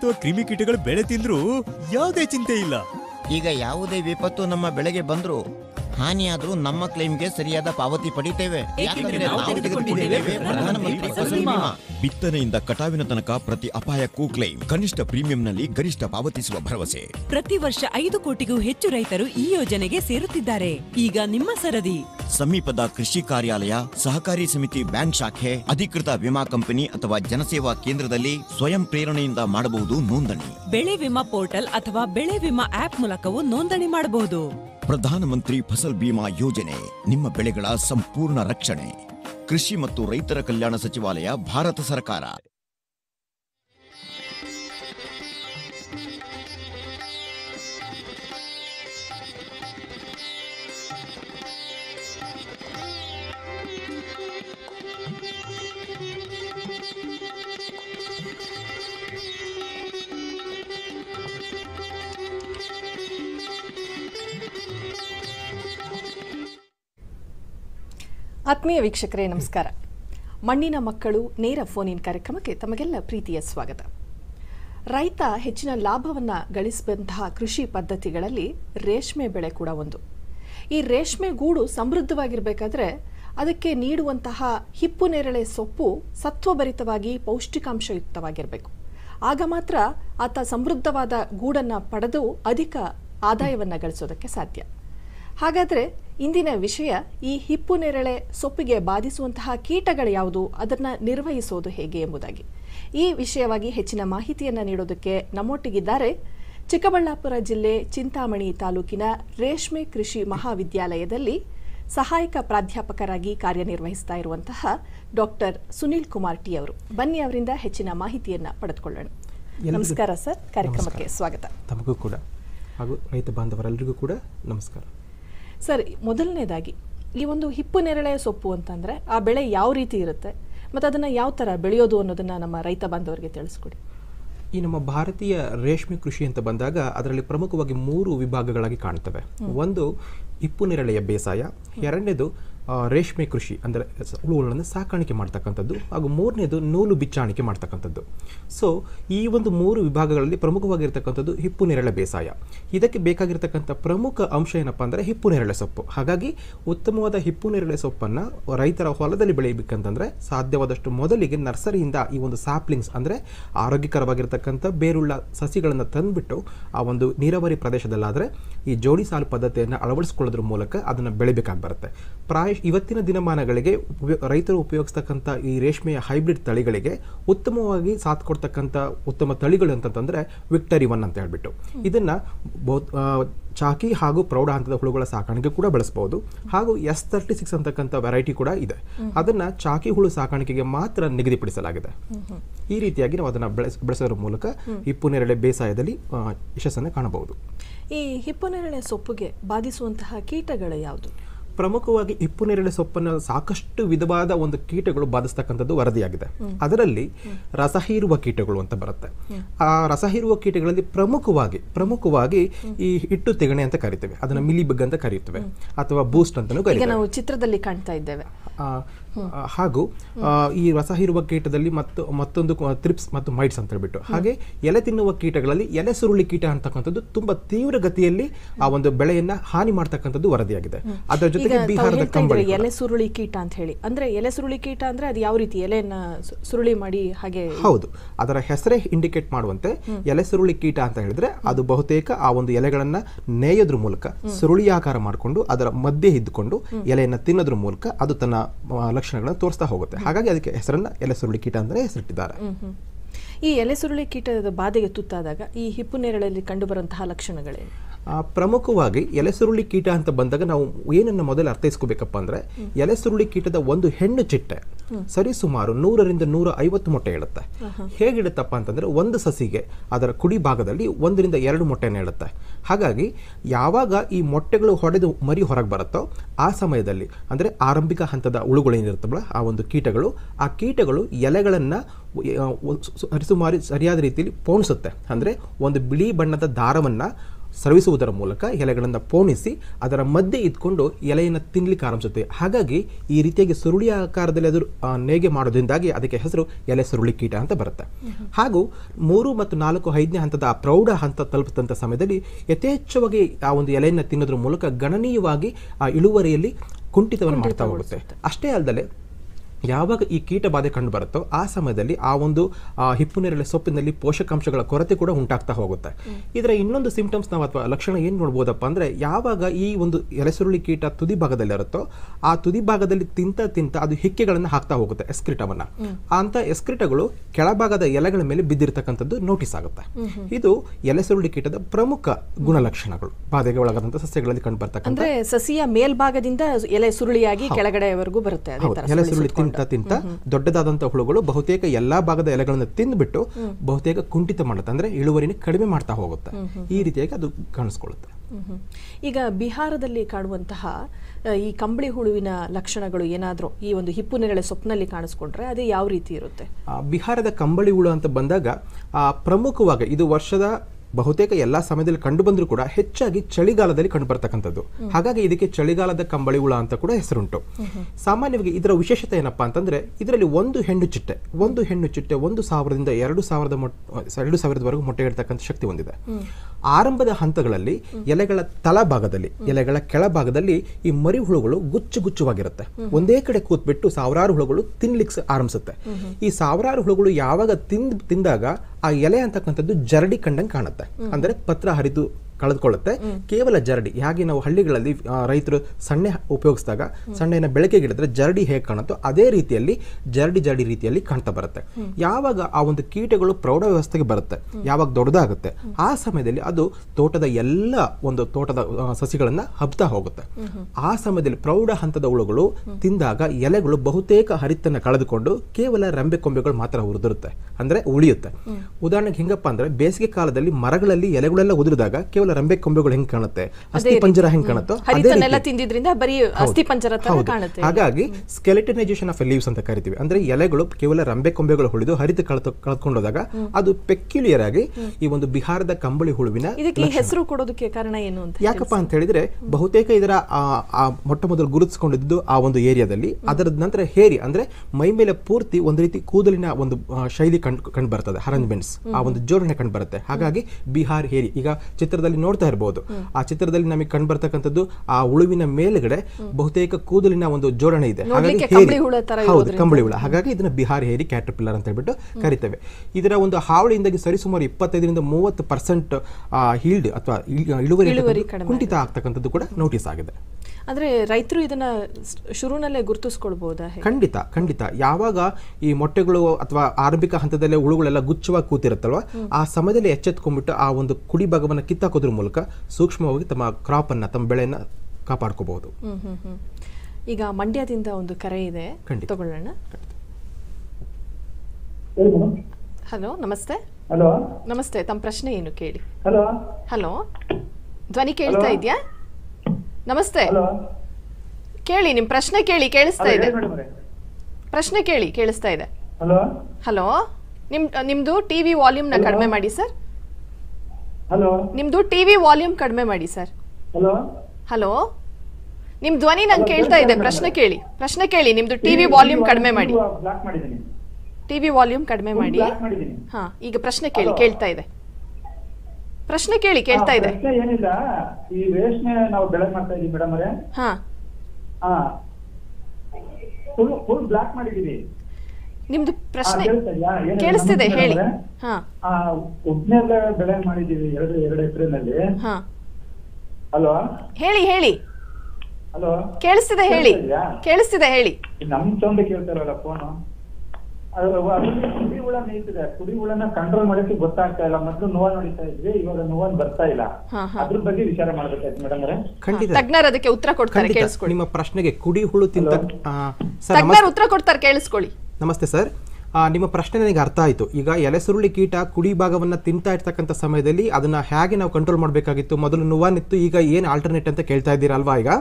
ಅಥವಾ ಕ್ರಿಮಿಕೀಟಗಳು ಬೆಳೆ ತಿಂದ್ರೂ ಯಾವುದೇ ಚಿಂತೆ ಇಲ್ಲ ಈಗ ಯಾವುದೇ ವಿಪತ್ತು ನಮ್ಮ ಬೆಳೆಗೆ ಬಂದ್ರು ಹಾನಿಯಾದ್ರೂ ನಮ್ಮ ಕ್ಲೈಮ್ಗೆ ಸರಿಯಾದ ಪಾವತಿ ಪಡಿತೇವೆ ಯಾಕಂದ್ರೆ ನಾವು ತೆಗೆದುಕೊಂಡಿದ್ದೇವೆ ಪ್ರಧಾನಮಂತ್ರಿ ಫಸಲ್ ಬಿಮಾ ಬಿತ್ತನೆಯಿಂದ ಕಟಾವಿನ ತನಕ ಪ್ರತಿ ಅಪಾಯಕ್ಕೂ ಕ್ಲೈಮ್ ಕನಿಷ್ಠ ಪ್ರೀಮಿಯಂನಲ್ಲಿ ಗರಿಷ್ಠ ಪಾವತಿಸುವ ಭರವಸೆ ಪ್ರತಿ ವರ್ಷ ಐದು ಕೋಟಿಗೂ ಹೆಚ್ಚು ರೈತರು ಈ ಯೋಜನೆಗೆ ಸೇರುತ್ತಿದ್ದಾರೆ ಈಗ ನಿಮ್ಮ ಸರದಿ ಸಮೀಪದ ಕೃಷಿ ಕಾರ್ಯಾಲಯ ಸಹಕಾರಿ ಸಮಿತಿ ಬ್ಯಾಂಕ್ ಶಾಖೆ ಅಧಿಕೃತ ವಿಮಾ ಕಂಪನಿ ಅಥವಾ ಜನಸೇವಾ ಕೇಂದ್ರದಲ್ಲಿ ಸ್ವಯಂ ಪ್ರೇರಣೆಯಿಂದ ಮಾಡಬಹುದು ನೋಂದಣಿ ಬೆಳೆ ವಿಮಾ ಪೋರ್ಟಲ್ ಅಥವಾ ಬೆಳೆ ವಿಮಾ ಆಪ್ ಮೂಲಕವೂ ನೋಂದಣಿ ಮಾಡಬಹುದು ಪ್ರಧಾನಮಂತ್ರಿ ಫಸಲ್ ಬಿಮಾ ಯೋಜನೆ ನಿಮ್ಮ ಬೆಳೆಗಳ ಸಂಪೂರ್ಣ ರಕ್ಷಣೆ ಕೃಷಿ ಮತ್ತು ರೈತರ ಕಲ್ಯಾಣ ಸಚಿವಾಲಯ ಭಾರತ ಸರ್ಕಾರ ಆತ್ಮೀಯ ವೀಕ್ಷಕರೇ ನಮಸ್ಕಾರ ಮಣ್ಣಿನ ಮಕ್ಕಳು ನೇರ ಫೋನ್ ಇನ್ ಕಾರ್ಯಕ್ರಮಕ್ಕೆ ತಮಗೆಲ್ಲ ಪ್ರೀತಿಯ ಸ್ವಾಗತ ರೈತ ಹೆಚ್ಚಿನ ಲಾಭವನ್ನು ಗಳಿಸುವಂತಹ ಕೃಷಿ ಪದ್ಧತಿಗಳಲ್ಲಿ ರೇಷ್ಮೆ ಬೆಳೆ ಕೂಡ ಒಂದು ಈ ರೇಷ್ಮೆ ಗೂಡು ಸಮೃದ್ಧವಾಗಿರಬೇಕಾದ್ರೆ ಅದಕ್ಕೆ ನೀಡುವಂತಹ ಹಿಪ್ಪು ನೇರಳೆ ಸೊಪ್ಪು ಸತ್ವಭರಿತವಾಗಿ ಪೌಷ್ಟಿಕಾಂಶಯುಕ್ತವಾಗಿರಬೇಕು ಆಗ ಮಾತ್ರ ಆತ ಸಮೃದ್ಧವಾದ ಗೂಡನ್ನು ಪಡೆದು ಅಧಿಕ ಆದಾಯವನ್ನು ಗಳಿಸೋದಕ್ಕೆ ಸಾಧ್ಯ ಹಾಗಾದರೆ ಇಂದಿನ ವಿಷಯ ಈ ಹಿಪ್ಪು ನೇರಳೆ ಸೊಪ್ಪಿಗೆ ಬಾಧಿಸುವಂತಹ ಕೀಟಗಳು ಯಾವುದು ಅದನ್ನು ನಿರ್ವಹಿಸೋದು ಹೇಗೆ ಎಂಬುದಾಗಿ ಈ ವಿಷಯವಾಗಿ ಹೆಚ್ಚಿನ ಮಾಹಿತಿಯನ್ನು ನೀಡೋದಕ್ಕೆ ನಮ್ಮೊಟ್ಟಿಗಿದ್ದಾರೆ ಚಿಕ್ಕಬಳ್ಳಾಪುರ ಜಿಲ್ಲೆ ಚಿಂತಾಮಣಿ ತಾಲೂಕಿನ ರೇಷ್ಮೆ ಕೃಷಿ ಮಹಾವಿದ್ಯಾಲಯದಲ್ಲಿ ಸಹಾಯಕ ಪ್ರಾಧ್ಯಾಪಕರಾಗಿ ಕಾರ್ಯನಿರ್ವಹಿಸ್ತಾ ಇರುವಂತಹ ಡಾಕ್ಟರ್ ಸುನೀಲ್ ಕುಮಾರ್ ಟಿ ಅವರು ಬನ್ನಿ ಅವರಿಂದ ಹೆಚ್ಚಿನ ಮಾಹಿತಿಯನ್ನ ಪಡೆದುಕೊಳ್ಳೋಣ ಎಲ್ರಿಗೂ- ನಮಸ್ಕಾರ ಸರ್ ಕಾರ್ಯಕ್ರಮಕ್ಕೆ ನಮಸ್ಕಾರ. ಸ್ವಾಗತ ತಮಗೂ ಕೂಡ ಹಾಗೂ ರೈತ ಬಾಂಧವರೆಲ್ಲರಿಗೂ ಕೂಡ ನಮಸ್ಕಾರ ಸರ್ ಮೊದಲನೇದಾಗಿ ಈ ಒಂದು ಹಿಪ್ಪು ನೇರಳೆ ಸೊಪ್ಪು ಅಂತಂದ್ರೆ ಆ ಬೆಳೆ ಯಾವ ರೀತಿ ಇರುತ್ತೆ ಮತ್ತು ಅದನ್ನ ಯಾವ ಥರ ಬೆಳೆಯೋದು ಅನ್ನೋದನ್ನ ನಮ್ಮ ರೈತ ಬಾಂಧವರಿಗೆ ತಿಳಿಸ್ಕೊಡಿ ಈ ನಮ್ಮ ಭಾರತೀಯ ರೇಷ್ಮೆ ಕೃಷಿ ಅಂತ ಬಂದಾಗ ಅದರಲ್ಲಿ ಪ್ರಮುಖವಾಗಿ ಮೂರು ವಿಭಾಗಗಳಾಗಿ ಕಾಣ್ತವೆ ಒಂದು ಇಪ್ಪು ನೆರಳೆಯ ಬೇಸಾಯ ಎರಡನೇದು ಆ, ರೇಷ್ಮೆ ಕೃಷಿ ಅಂದರೆ ಸ- ಹುಳುಗಳನ್ನು ಸಾಕಾಣಿಕೆ ಮಾಡ್ತಕ್ಕಂಥದ್ದು ಹಾಗೂ ಮೂರನೇದು ನೂಲು ಬಿಚ್ಚಾಣಿಕೆ ಮಾಡ್ತಕ್ಕಂಥದ್ದು ಸೊ ಈ ಒಂದು ಮೂರು ವಿಭಾಗಗಳಲ್ಲಿ ಪ್ರಮುಖವಾಗಿರ್ತಕ್ಕಂಥದ್ದು ಹಿಪ್ಪು ನೆರಳೆ ಬೇಸಾಯ ಇದಕ್ಕೆ ಬೇಕಾಗಿರ್ತಕ್ಕಂಥ ಪ್ರಮುಖ ಅಂಶ ಏನಪ್ಪ ಅಂದರೆ ಹಿಪ್ಪು ನೆರಳೆ ಸೊಪ್ಪು ಹಾಗಾಗಿ ಉತ್ತಮವಾದ ಹಿಪ್ಪು ನೆರಳೆ ಸೊಪ್ಪನ್ನು ರೈತರ ಹೊಲದಲ್ಲಿ ಬೆಳೆಯಬೇಕಂತಂದ್ರೆ ಸಾಧ್ಯವಾದಷ್ಟು ಮೊದಲಿಗೆ ನರ್ಸರಿಯಿಂದ ಈ ಒಂದು ಸ್ಯಾಪ್ಲಿಂಗ್ಸ್ ಅಂದರೆ ಆರೋಗ್ಯಕರವಾಗಿರ್ತಕ್ಕಂಥ ಬೇರುಳ್ಳ ಸಸಿಗಳನ್ನು ತಂದುಬಿಟ್ಟು ಆ ಒಂದು ನೀರಾವರಿ ಪ್ರದೇಶದಲ್ಲಾದರೆ ಈ ಜೋಡಿ ಸಾಲು ಪದ್ಧತಿಯನ್ನು ಅಳವಡಿಸ್ಕೊಳ್ಳೋದ್ರ ಮೂಲಕ ಅದನ್ನು ಬೆಳಿಬೇಕಾಗಿ ಬರುತ್ತೆ ಪ್ರಾಯ ಇವತ್ತಿನ ದಿನಮಾನಗಳಿಗೆ ಉಪಯೋ- ರೈತರು ಉಪಯೋಗಿಸ್ತಕ್ಕಂಥ ಈ ರೇಷ್ಮೆಯ ಹೈಬ್ರಿಡ್ ತಳಿಗಳಿಗೆ ಉತ್ತಮವಾಗಿ ಸಾಥ್ ಕೊಡ್ತಕ್ಕಂಥ ಉತ್ತಮ ತಳಿಗಳು ಅಂತಂತಂದ್ರೆ ವಿಕ್ಟರಿ ಒನ್ ಅಂತ ಹೇಳ್ಬಿಟ್ಟು ಇದನ್ನ ಬಹು- ಆ, ಚಾಕಿ ಹಾಗೂ ಪ್ರೌಢ ಹಂತದ ಹುಳುಗಳ ಸಾಕಾಣಿಕೆ ಕೂಡ ಬಳಸಬಹುದು ಹಾಗೂ ಎಸ್ ತರ್ಟಿ ಸಿಕ್ಸ್ ಅಂತಕ್ಕಂಥ ವೆರೈಟಿ ಕೂಡ ಇದೆ ಅದನ್ನ ಚಾಕಿ ಹುಳು ಸಾಕಾಣಿಕೆಗೆ ಮಾತ್ರ ನಿಗದಿಪಡಿಸಲಾಗಿದೆ ಈ ರೀತಿಯಾಗಿ ನಾವು ಅದನ್ನ ಬೆಳೆಸ್ ಬೆಳೆಸೋದ್ರ ಮೂಲಕ ಹಿಪ್ಪು ನೇರಳೆ ಬೇಸಾಯದಲ್ಲಿ ಆ, ಯಶಸ್ಸನ್ನು ಕಾಣಬಹುದು ಈ ಹಿಪ್ಪು ನೇರಳೆ ಸೊಪ್ಪುಗೆ ಬಾಧಿಸುವಂತಹ ಕೀಟಗಳು ಯಾವುದು ಪ್ರಮುಖವಾಗಿ ಹಿಪ್ಪು ನೇರಳೆ ಸೊಪ್ಪನ್ನು ಸಾಕಷ್ಟು ವಿಧವಾದ ಒಂದು ಕೀಟಗಳು ಬಾಧಿಸ್ತಕ್ಕಂಥದ್ದು ವರದಿಯಾಗಿದೆ ಅದರಲ್ಲಿ ರಸ ಹೀರುವ ಕೀಟಗಳು ಅಂತ ಬರುತ್ತೆ ಆ ರಸ ಹೀರುವ ಕೀಟಗಳಲ್ಲಿ ಪ್ರಮುಖವಾಗಿ ಪ್ರಮುಖವಾಗಿ ಈ ಹಿಟ್ಟು ತೆಗಣೆ ಅಂತ ಕರಿತೇವೆ ಅದನ್ನ ಮಿಲಿಬಗ್ ಅಂತ ಕರೀತೇವೆ ಅಥವಾ ಬೂಸ್ಟ್ ಅಂತಾನೂ ಈಗ ಕರೀತೇವೆ ನಾವು ಚಿತ್ರದಲ್ಲಿ ಕಾಣ್ತಾ ಇದ್ದೇವೆ ಆ, ಆ, ಹಾಗೂ ಆ, ಈ ರಸ ಹೀರುವ ಕೀಟದಲ್ಲಿ ಮತ್ತು ಮತ್ತೊಂದು ತ್ರಿಪ್ಸ್ ಮತ್ತು ಮೈಟ್ಸ್ ಅಂತ ಹೇಳ್ಬಿಟ್ಟು ಹಾಗೆ ಎಲೆ ತಿನ್ನುವ ಕೀಟಗಳಲ್ಲಿ ಎಲೆ ಸುರುಳಿ ಕೀಟ ಅಂತಕ್ಕಂಥದ್ದು ತುಂಬಾ ತೀವ್ರ ಗತಿಯಲ್ಲಿ ಆ ಒಂದು ಬೆಳೆಯನ್ನ ಹಾನಿ ಮಾಡ್ತಕ್ಕಂಥದ್ದು ವರದಿಯಾಗಿದೆ ಅದರ ಈಗ ಜೊತೆಗೆ ತಾವು ಬಿಹಾರದ ಹೇಳ್ತಾ ಕಂಬಳಿ ಇದ್ದೀರಿ ಕೂಡ. ಎಲೆ ಸುರುಳಿ ಕೀಟ ಅಂತ ಹೇಳಿ ಅಂದ್ರೆ ಎಲೆ ಸುರುಳಿ ಕೀಟ ಅಂದ್ರೆ ಅದು ಯಾವ ರೀತಿ ಎಲೆಯನ್ನ ಸು- ಸುರುಳಿ ಮಾಡಿ ಹಾಗೆ ಹೌದು ಅದರ ಹೆಸರೇ ಇಂಡಿಕೇಟ್ ಮಾಡುವಂತೆ ಎಲೆ ಸುರುಳಿ ಕೀಟ ಅಂತ ಹೇಳಿದ್ರೆ ಅದು ಬಹುತೇಕ ಆ ಒಂದು ಎಲೆಗಳನ್ನ ನೇಯೋದ್ರ ಮೂಲಕ ಸುರುಳಿಯಾಕಾರ ಮಾಡಿಕೊಂಡು ಅದರ ಮಧ್ಯೆ ಇದ್ದುಕೊಂಡು ಎಲೆಯನ್ನ ತಿನ್ನೋದ್ರ ಮೂಲಕ ಅದು ತನ್ನ ಆ, ಲಕ್ಷಣಗಳನ್ನ ತೋರಿಸ್ತಾ ಹೋಗುತ್ತೆ ಹಾಗಾಗಿ ಅದಕ್ಕೆ ಹೆಸರನ್ನ ಎಲೆ ಸುರುಳಿ ಕೀಟ ಅಂತಾನೆ ಹೆಸರಿಟ್ಟಿದ್ದಾರೆ ಹ್ಮ್, ಹ್ಮ್. ಈ ಎಲೆ ಸುರುಳಿ ಕೀಟದ ಬಾಧೆಗೆ ತುತ್ತಾದಾಗ ಈ ಹಿಪ್ಪು ನೇರಳೆಯಲ್ಲಿ ಕಂಡುಬರುವಂತಹ ಲಕ್ಷಣಗಳೇನು ಆ, ಪ್ರಮುಖವಾಗಿ ಎಲೆ ಸುರುಳಿ ಕೀಟ ಅಂತ ಬಂದಾಗ ನಾವು ಏನನ್ನ ಮೊದಲು ಅರ್ಥೈಸ್ಕೋಬೇಕಪ್ಪ ಅಂದ್ರೆ ಎಲೆ ಸುರುಳಿ ಕೀಟದ ಒಂದು ಹೆಣ್ಣು ಚಿಟ್ಟೆ ಸರಿಸುಮಾರು ನೂರರಿಂದ ನೂರ ಐವತ್ತು ಮೊಟ್ಟೆ ಇಡುತ್ತೆ ಹೇಗಿಡುತ್ತಪ್ಪ ಅಂತಂದ್ರೆ ಒಂದು ಸಸಿಗೆ ಅದರ ಕುಡಿ ಭಾಗದಲ್ಲಿ ಒಂದರಿಂದ ಎರಡು ಮೊಟ್ಟೆನ ಇಡುತ್ತೆ ಹಾಗಾಗಿ ಯಾವಾಗ ಈ ಮೊಟ್ಟೆಗಳು ಹೊಡೆದು ಮರಿ ಹೊರಗೆ ಬರುತ್ತೋ ಆ ಸಮಯದಲ್ಲಿ ಅಂದ್ರೆ ಆರಂಭಿಕ ಹಂತದ ಹುಳುಗಳು ಏನಿರುತ್ತಲ್ಲ ಆ ಒಂದು ಕೀಟಗಳು ಆ ಕೀಟಗಳು ಎಲೆಗಳನ್ನ ಆ, ಸು- ಸರಿಸುಮಾರು ಸರಿಯಾದ ರೀತಿಯಲ್ಲಿ ಪೋಣಿಸುತ್ತೆ ಅಂದ್ರೆ ಒಂದು ಬಿಳಿ ಬಣ್ಣದ ದಾರವನ್ನ ಸರಿಸುವುದರ ಮೂಲಕ ಎಲೆಗಳನ್ನು ಪೋಣಿಸಿ ಅದರ ಮಧ್ಯೆ ಇದ್ಕೊಂಡು ಎಲೆಯನ್ನು ತಿನ್ಲಿಕ್ಕೆ ಆರಂಭಿಸುತ್ತೆ ಹಾಗಾಗಿ ಈ ರೀತಿಯಾಗಿ ಸುರುಳಿ ಆಕಾರದಲ್ಲಿ ಅದು ಆ, ನೇಯ್ಗೆ ಮಾಡೋದ್ರಿಂದಾಗಿ ಅದಕ್ಕೆ ಹೆಸರು ಎಲೆ ಸುರುಳಿ ಕೀಟ ಅಂತ ಬರುತ್ತೆ ಹಾಗೂ ಮೂರು ಮತ್ತು ನಾಲ್ಕು ಐದನೇ ಹಂತದ ಆ ಪ್ರೌಢ ಹಂತ ತಲುಪಿದಂಥ ಸಮಯದಲ್ಲಿ ಯಥೇಚ್ಛವಾಗಿ ಆ ಒಂದು ಎಲೆಯನ್ನು ತಿನ್ನೋದ್ರ ಮೂಲಕ ಗಣನೀಯವಾಗಿ ಆ ಇಳುವರಿಯಲ್ಲಿ ಕುಂಠಿತವನ್ನು ಮಾಡ್ತಾ ಹೋಗುತ್ತೆ ಅಷ್ಟೇ ಅಲ್ಲದೆ ಯಾವಾಗ ಈ ಕೀಟ ಬಾಧೆ ಕಂಡು ಬರುತ್ತೋ ಆ ಸಮಯದಲ್ಲಿ ಆ ಒಂದು ಆ, ಹಿಪ್ಪುನೇರಳೆ ಸೊಪ್ಪಿನಲ್ಲಿ ಪೋಷಕಾಂಶಗಳ ಕೊರತೆ ಕೂಡ ಉಂಟಾಗ್ತಾ ಹೋಗುತ್ತೆ ಇದರ ಇನ್ನೊಂದು ಸಿಂಪ್ಟಮ್ಸ್ ನಾವು ಅಥವಾ ಲಕ್ಷಣ ಏನು ನೋಡ್ಬೋದಪ್ಪ ಅಂದ್ರೆ ಯಾವಾಗ ಈ ಒಂದು ಎಲೆಸುರುಳಿ ಕೀಟ ತುದಿ ಭಾಗದಲ್ಲಿ ಇರುತ್ತೋ ಆ ತುದಿ ಭಾಗದಲ್ಲಿ ತಿಂತ ತಿಂತ ಅದು ಹಿಕ್ಕೆಗಳನ್ನು ಹಾಕ್ತಾ ಹೋಗುತ್ತೆ ಎಸ್ಕ್ರಿಟವನ್ನ ಅಂತ ಎಸ್ಕ್ರಿಟಗಳು ಕೆಳಭಾಗದ ಎಲೆಗಳ ಮೇಲೆ ಬಿದ್ದಿರತಕ್ಕಂಥದ್ದು ನೋಟಿಸ್ ಆಗುತ್ತೆ ಇದು ಎಲೆಸುರುಳಿ ಕೀಟದ ಪ್ರಮುಖ ಗುಣಲಕ್ಷಣಗಳು ಬಾಧೆಗೆ ಒಳಗಾದಂಥ ಸಸ್ಯಗಳಲ್ಲಿ ಕಂಡು ಬರ್ತಕ್ಕಂಥ ಅಂದ್ರೆ ಸಸಿಯ ಮೇಲ್ಭಾಗದಿಂದ ಎಲೆ ಸುರುಳಿಯಾಗಿ ಕೆಳಗಡೆವರೆಗೂ ಬರುತ್ತೆ ಅದೇ ಹೌದು ತರ ಎಲೆ ಸುರುಳಿ ಸುರುಳಿ ಸುತ್ಕೊಂಡು. ತಿಂತ ತಿಂತ ದೊಡ್ಡದಾದಂತಹ ಹುಳುಗಳು ಬಹುತೇಕ ಎಲ್ಲಾ ಭಾಗದ ಎಲೆಗಳನ್ನು ತಿಂದ್ಬಿಟ್ಟು ಬಹುತೇಕ ಕುಂಠಿತ ಮಾಡುತ್ತೆ ಅಂದ್ರೆ ಇಳುವರಿನ ಕಡಿಮೆ ಮಾಡ್ತಾ ಹೋಗುತ್ತೆ ಈ ರೀತಿಯಾಗಿ ಅದು ಕಾಣಿಸ್ಕೊಳ್ಳುತ್ತೆ ಹ್ಮ್ ಹ್ಮ್. ಈಗ ಬಿಹಾರದಲ್ಲಿ ಕಾಣುವಂತಹ ಆ, ಈ ಕಂಬಳಿ ಹುಳುವಿನ ಲಕ್ಷಣಗಳು ಏನಾದ್ರೂ ಈ ಒಂದು ಹಿಪ್ಪು ನೆರಳೆ ಸೊಪ್ಪಿನಲ್ಲಿ ಕಾಣಿಸ್ಕೊಂಡ್ರೆ ಅದೇ ಯಾವ ರೀತಿ ಇರುತ್ತೆ ಆ, ಬಿಹಾರದ ಕಂಬಳಿ ಹುಳು ಅಂತ ಬಂದಾಗ ಆ, ಪ್ರಮುಖವಾಗಿ ಇದು ವರ್ಷದ ಬಹುತೇಕ ಎಲ್ಲಾ ಸಮಯದಲ್ಲಿ ಕಂಡು ಬಂದರೂ ಕೂಡ ಹೆಚ್ಚಾಗಿ ಚಳಿಗಾಲದಲ್ಲಿ ಕಂಡು ಬರ್ತಕ್ಕಂಥದ್ದು ಹಾಗಾಗಿ ಇದಕ್ಕೆ ಚಳಿಗಾಲದ ಕಂಬಳಿ ಹುಳ ಅಂತ ಕೂಡ ಹೆಸರುಂಟು ಸಾಮಾನ್ಯವಾಗಿ ಇದರ ವಿಶೇಷತೆ ಏನಪ್ಪಾ ಅಂತಂದ್ರೆ ಇದರಲ್ಲಿ ಒಂದು ಹೆಣ್ಣು ಚಿಟ್ಟೆ ಒಂದು ಹೆಣ್ಣು ಚಿಟ್ಟೆ ಒಂದು ಸಾವಿರದಿಂದ ಎರಡು ಸಾವಿರದ ಮೊಟ್ ಎರಡು ಸಾವಿರದವರೆಗೂ ಮೊಟ್ಟೆ ಇಡ್ತಕ್ಕಂಥ ಶಕ್ತಿ ಹೊಂದಿದೆ ಆರಂಭದ ಹಂತಗಳಲ್ಲಿ ಎಲೆಗಳ ತಳಭಾಗದಲ್ಲಿ ಎಲೆಗಳ ಕೆಳಭಾಗದಲ್ಲಿ ಈ ಮರಿ ಹುಳುಗಳು ಗುಚ್ಚು ಗುಚ್ಚುವಾಗಿರುತ್ತೆ ಒಂದೇ ಕಡೆ ಕೂತ್ಬಿಟ್ಟು ಸಾವಿರಾರು ಹುಳುಗಳು ತಿನ್ಲಿಕ್ಕೆ ಆರಂಭಿಸುತ್ತೆ ಈ ಸಾವಿರಾರು ಹುಳುಗಳು ಯಾವಾಗ ತಿಂದ್ ತಿಂದಾಗ ಆ ಎಲೆ ಅಂತಕ್ಕಂಥದ್ದು ಜರಡಿ ಕಂಡಂಗೆ ಕಾಣುತ್ತೆ ಅಂದ್ರೆ ಪತ್ರ ಹರಿದು ಕಳೆದುಕೊಳ್ಳುತ್ತೆ ಕೇವಲ ಜರಡಿ ಹಾಗೆ ನಾವು ಹಳ್ಳಿಗಳಲ್ಲಿ ಆ, ರೈತರು ಸಣ್ಣೆ ಉಪಯೋಗಿಸಿದಾಗ ಸಣ್ಣೆನ ಬೆಳಕಿಗಿಡಿದ್ರೆ ಜರಡಿ ಹೇಗೆ ಕಾಣುತ್ತೋ ಅದೇ ರೀತಿಯಲ್ಲಿ ಜರಡಿ ಜರಡಿ ರೀತಿಯಲ್ಲಿ ಕಾಣ್ತಾ ಬರುತ್ತೆ ಯಾವಾಗ ಆ ಒಂದು ಕೀಟಗಳು ಪ್ರೌಢ ವ್ಯವಸ್ಥೆಗೆ ಬರುತ್ತೆ ಯಾವಾಗ ದೊಡ್ಡದಾಗುತ್ತೆ ಆ ಸಮಯದಲ್ಲಿ ಅದು ತೋಟದ ಎಲ್ಲ ಒಂದು ತೋಟದ ಆ, ಸಸಿಗಳನ್ನ ಹಬ್ತಾ ಹೋಗುತ್ತೆ ಆ ಸಮಯದಲ್ಲಿ ಪ್ರೌಢ ಹಂತದ ಹುಳುಗಳು ತಿಂದಾಗ ಎಲೆಗಳು ಬಹುತೇಕ ಹರಿತನ್ನ ಕಳೆದುಕೊಂಡು ಕೇವಲ ರೆಂಬೆ ಕೊಂಬೆಗಳು ಮಾತ್ರ ಉರಿದಿರುತ್ತೆ ಅಂದ್ರೆ ಉಳಿಯುತ್ತೆ ಉದಾಹರಣೆಗೆ ಹೆಂಗಪ್ಪ ಅಂದ್ರೆ ಬೇಸಿಗೆ ಕಾಲದಲ್ಲಿ ಮರಗಳಲ್ಲಿ ಎಲೆಗಳೆಲ್ಲ ಉದುರಿದಾಗ ಕೇವಲ ರೆಂಬೆ ಕೊಂಬೆಗಳು ಹೆಂಗ್ ಕಾಣುತ್ತೆ ಅಸ್ಥಿ ಪಂಜರ ಹೆಂಗ್ ಕಾಣುತ್ತೋ ಅದೇ ಹರಿತನ್ನೆಲ್ಲ ರೀತಿ ತಿಂದಿದ್ರಿಂದ ಬರೀ ಹೌದು. ಅಸ್ಥಿ ಪಂಜರ ತರ ಹೌದು. ಕಾಣುತ್ತೆ ಹಾಗಾಗಿ ಸ್ಕೆಲೆಟನೈಸೇಷನ್ ಆಫ್ ಲೀವ್ಸ್ ಅಂತ ಕರಿತೀವಿ ಅಂದ್ರೆ ಎಲೆಗಳು ಕೇವಲ ರಂಬೆ ಕೊಂಬೆಗಳು ಉಳಿದು ಹರಿತು ಕಳೆದು ಕಳ್ಕೊಂಡೋದಾಗ ಅದು ಪೆಕ್ಯುಲಿಯರ್ ಆಗಿ ಈ ಒಂದು ಬಿಹಾರದ ಕಂಬಳಿ ಹುಳುವಿನ ಇದಕ್ಕೆ ಈ ಹೆಸರು ಕೊಡೋದಕ್ಕೆ ಕಾರಣ ಏನು ಅಂತ ಯಾಕಪ್ಪ ಅಂತ ಹೇಳಿದ್ರೆ ಬಹುತೇಕ ಇದರ ಆ ಆ ಮೊಟ್ಟ ಮೊದಲು ಗುರುತಿಸಿಕೊಂಡಿದ್ದು ಆ ಒಂದು ಏರಿಯಾದಲ್ಲಿ ಅದರ ನಂತರ ಹೇರಿ ಅಂದ್ರೆ ಮೈ ಮೇಲೆ ಪೂರ್ತಿ ಒಂದು ರೀತಿ ಕೂದಲಿನ ಒಂದು ಆ, ಶೈಲಿ ಕಂಡು ಕಂಡು ಬರ್ತದೆ ಅರೇಂಜ್ಮೆಂಟ್ಸ್ ಆ ಒಂದು ಜೋಡಣೆ ಕಂಡು ಬರುತ್ತೆ ಹಾಗಾಗಿ ಬಿಹಾರ್ ಹೇರಿ ಈಗ ಚಿತ್ರದಲ್ಲಿ ನೋಡ್ತಾ ಇರಬಹುದು ಆ ಚಿತ್ರದಲ್ಲಿ ನಮಗೆ ಕಂಡು ಬರ್ತಕ್ಕಂಥದ್ದು ಆ ಉಳುವಿನ ಮೇಲ್ಗಡೆ ಬಹುತೇಕ ಕೂದಲಿನ ಒಂದು ಜೋಡಣೆ ಇದೆ ಹಾಗಾಗಿ ನೋಡ್ಲಿಕ್ಕೆ ಹೇರಿ ಕಂಬಳಿ ಹುಳ ತರ ಹೌದು ಇರೋದ್ರಿಂದ. ಕಂಬಳಿ ಹುಳ ಹಾಗಾಗಿ ಇದನ್ನ ಬಿಹಾರ್ ಹೇರಿ ಕ್ಯಾಟರ್ಪಿಲ್ಲರ್ ಅಂತ ಹೇಳ್ಬಿಟ್ಟು ಕರಿತೇವೆ ಇದರ ಒಂದು ಹಾವಳಿಯಿಂದಾಗಿ ಸರಿಸುಮಾರು ಇಪ್ಪತ್ತೈದರಿಂದ ಮೂವತ್ತು ಪರ್ಸೆಂಟ್ ಹೀಲ್ಡ್ ಅಥವಾ ಇಳ್- ಇಳುವರಿ ಇಳುವರಿ ಅಂತಕ್ಕಂಥದ್ದು ಕಡಿಮೆ ಕುಂಠಿತ ಆಗ್ತಕ್ಕಂಥದ್ದು ಕೂಡ ನೋಟಿಸ್ ಆಗಿದೆ ಅಂದ್ರೆ ರೈತರು ಇದನ್ನ ಸ್- ಶುರುನಲ್ಲೇ ಗುರುತಿಸ್ಕೊಳ್ಬಹುದಾ ಹೇಗೆ? ಖಂಡಿತ ಖಂಡಿತ ಯಾವಾಗ ಈ ಮೊಟ್ಟೆಗಳು ಅಥವಾ ಆರಂಭಿಕ ಹಂತದಲ್ಲೇ ಹುಳುಗಳೆಲ್ಲ ಗುಚ್ಛವಾಗಿ ಕೂತಿರುತ್ತಲ್ವ ಆ ಸಮಯದಲ್ಲಿ ಎಚ್ಚೆತ್ಕೊಂಡ್ಬಿಟ್ಟು ಆ ಒಂದು ಕುಡಿ ಭಾಗವನ್ನು ಕಿತ್ತಾಕೋದ್ರ ಮೂಲಕ ಸೂಕ್ಷ್ಮವಾಗಿ ತಮ್ಮ ಕ್ರಾಪ್ ಅನ್ನ ತಮ್ಮ ಬೆಳೆಯನ್ನ ಕಾಪಾಡ್ಕೋಬಹುದು ಹ್ಮ್ ಹ್ಮ್ ಹ್ಮ್ ಈಗ ಮಂಡ್ಯದಿಂದ ಒಂದು ಕರೆ ಇದೆ ಖಂಡಿತ. ತಗೊಳ್ಳೋಣ ಹಲೋ ನಮಸ್ತೆ ಹಲೋ ನಮಸ್ತೆ ತಮ್ಮ ಪ್ರಶ್ನೆ ಏನು ಕೇಳಿ ಹಲೋ ಹಲೋ ಧ್ವನಿ ಕೇಳ್ತಾ Hello? ಇದೆಯಾ ನಮಸ್ತೆ ಹಲೋ ಕೇಳಿ ನಿಮ್ ಪ್ರಶ್ನೆ ಕೇಳಿ ಕೇಳಿಸ್ತಾ ಇದೆ ಮೇಡಮ್ ಅವರೇ ಪ್ರಶ್ನೆ ಕೇಳಿ ಕೇಳಿಸ್ತಾ ಇದೆ ಹಲೋ ಹಲೋ ನಿಮ್ ನಿಮ್ದು ಟಿವಿ ವಾಲ್ಯೂಮ್ ನ Hello? ಕಡಿಮೆ ಮಾಡಿ ಸರ್ ಹಲೋ ನಿಮ್ದು ಟಿವಿ ವಾಲ್ಯೂಮ್ ಕಡಿಮೆ ಮಾಡಿ ಸರ್ ಹಲೋ ಹಲೋ ನಿಮ್ ಧ್ವನಿ ನಂಗೆ Hello, ಕೇಳ್ತಾ ಇದೆ ಕೇಳ್ತಾ ಪ್ರಶ್ನೆ ಇದೆ. ಕೇಳಿ ಪ್ರಶ್ನೆ ಕೇಳಿ ನಿಮ್ದು ಟಿವಿ ವಾಲ್ಯೂಮ್ ಕಡಿಮೆ ಮಾಡಿ ಬ್ಲಾಕ್ ಮಾಡಿದ್ದೀನಿ ಟಿವಿ ವಾಲ್ಯೂಮ್ ಕಡಿಮೆ ಮಾಡಿ ಬ್ಲಾಕ್ ಮಾಡಿದ್ದೀನಿ ಹಾ ಈಗ ಪ್ರಶ್ನೆ ಕೇಳಿ Hello? ಕೇಳ್ತಾ ಇದೆ ಪ್ರಶ್ನೆ ಕೇಳಿ ಕೇಳ್ತಾ ಹಾ, ಇದೆ ಪ್ರಶ್ನೆ ಏನಿಲ್ಲ ಈ ರೇಷ್ಮೆ ನಾವು ಬೆಳೆ ಮಾಡ್ತಾ ಇದೀವಿ ಮೇಡಮ್ ಅವರೇ ಹಾ ಹಾ ಫುಲ್ ಫುಲ್ ಬ್ಲಾಕ್ ಮಾಡಿದೀವಿ ನಿಮ್ದು ಪ್ರಶ್ನೆ ಹಾ, ಕೇಳ್ತಾ ಇದ್ಯಾ? ಏನಿಲ್ಲ, ಕೇಳಿಸ್ತಿದೆ ನಮಸ್ತೆ ಹೇಳಿ ಮೇಡಮ್ ಹಾ ಆ ಉದ್ನೆಲ್ಲ ಬೆಳೆ ಮಾಡಿದೀವಿ ಎರಡು ಎರಡು ಎಕರೆನಲ್ಲಿ ಹಾ ಹಲೋ ಹೇಳಿ ಹೇಳಿ ಹಲೋ ಕೇಳಿಸ್ತಿದೆ ಹೇಳಿ ಕೇಳ್ತಾ ಇದ್ಯಾ? ಕೇಳಿಸ್ತಿದೆ ಹೇಳಿ ನಮ್ ಸೌಂಡ್ ಕೇಳ್ತಾರಲ್ಲ ಫೋನು ಅದು ಅದ್ರಲ್ಲಿ ಕುಡಿ ಹುಳ ಮೇಯ್ತಿದೆ ಕುಡಿ ಹುಳನ ಕಂಟ್ರೋಲ್ ಮಾಡಕ್ಕೆ ಗೊತ್ತಾಗ್ತಾ ಇಲ್ಲ ಮೊದ್ಲು ನೋವ ನೋಡಿತಾ ಇದ್ವಿ ಇವಾಗ ನೋವನ್ ಬರ್ತಾ ಇಲ್ಲ ಹಾ, ಹಾ. ಅದ್ರ ಬಗ್ಗೆ ವಿಚಾರ ಮಾಡ್ಬೇಕಾಯ್ತು ಮೇಡಮ್ ಅವರೇ ಖಂಡಿತ ತಜ್ಞರು ಅದಕ್ಕೆ ಉತ್ತರ ಕೊಡ್ತಾರೆ ಖಂಡಿತ ಕೇಳಿಸ್ಕೊಳ್ಳಿ ನಿಮ್ಮ ಪ್ರಶ್ನೆಗೆ ಕುಡಿ ಹುಳು ತಿಂತ Hello? ಆ, ಸರ್ ತಜ್ಞರು ನಮಸ್ತೆ ಉತ್ತರ ಕೊಡ್ತಾರೆ ಕೇಳಿಸ್ಕೊಳ್ಳಿ ನಮಸ್ತೆ ಸರ್ ಆ, ನಿಮ್ಮ ಪ್ರಶ್ನೆ ನನಗೆ ಅರ್ಥ ಆಯಿತು ಈಗ ಎಲೆಸುರುಳಿ ಕೀಟ ಕುಡಿ ಭಾಗವನ್ನ ತಿಂತಾ ಇರ್ತಕ್ಕಂಥ ಸಮಯದಲ್ಲಿ ಅದನ್ನ ಹೇಗೆ ನಾವು ಕಂಟ್ರೋಲ್ ಮಾಡಬೇಕಾಗಿತ್ತು ಮೊದಲು ನುವಾನಿತ್ತು ಈಗ ಏನು ಆಲ್ಟರ್ನೇಟ್ ಅಂತ ಕೇಳ್ತಾ ಇದ್ದೀರಾ ಅಲ್ವಾ ಈಗ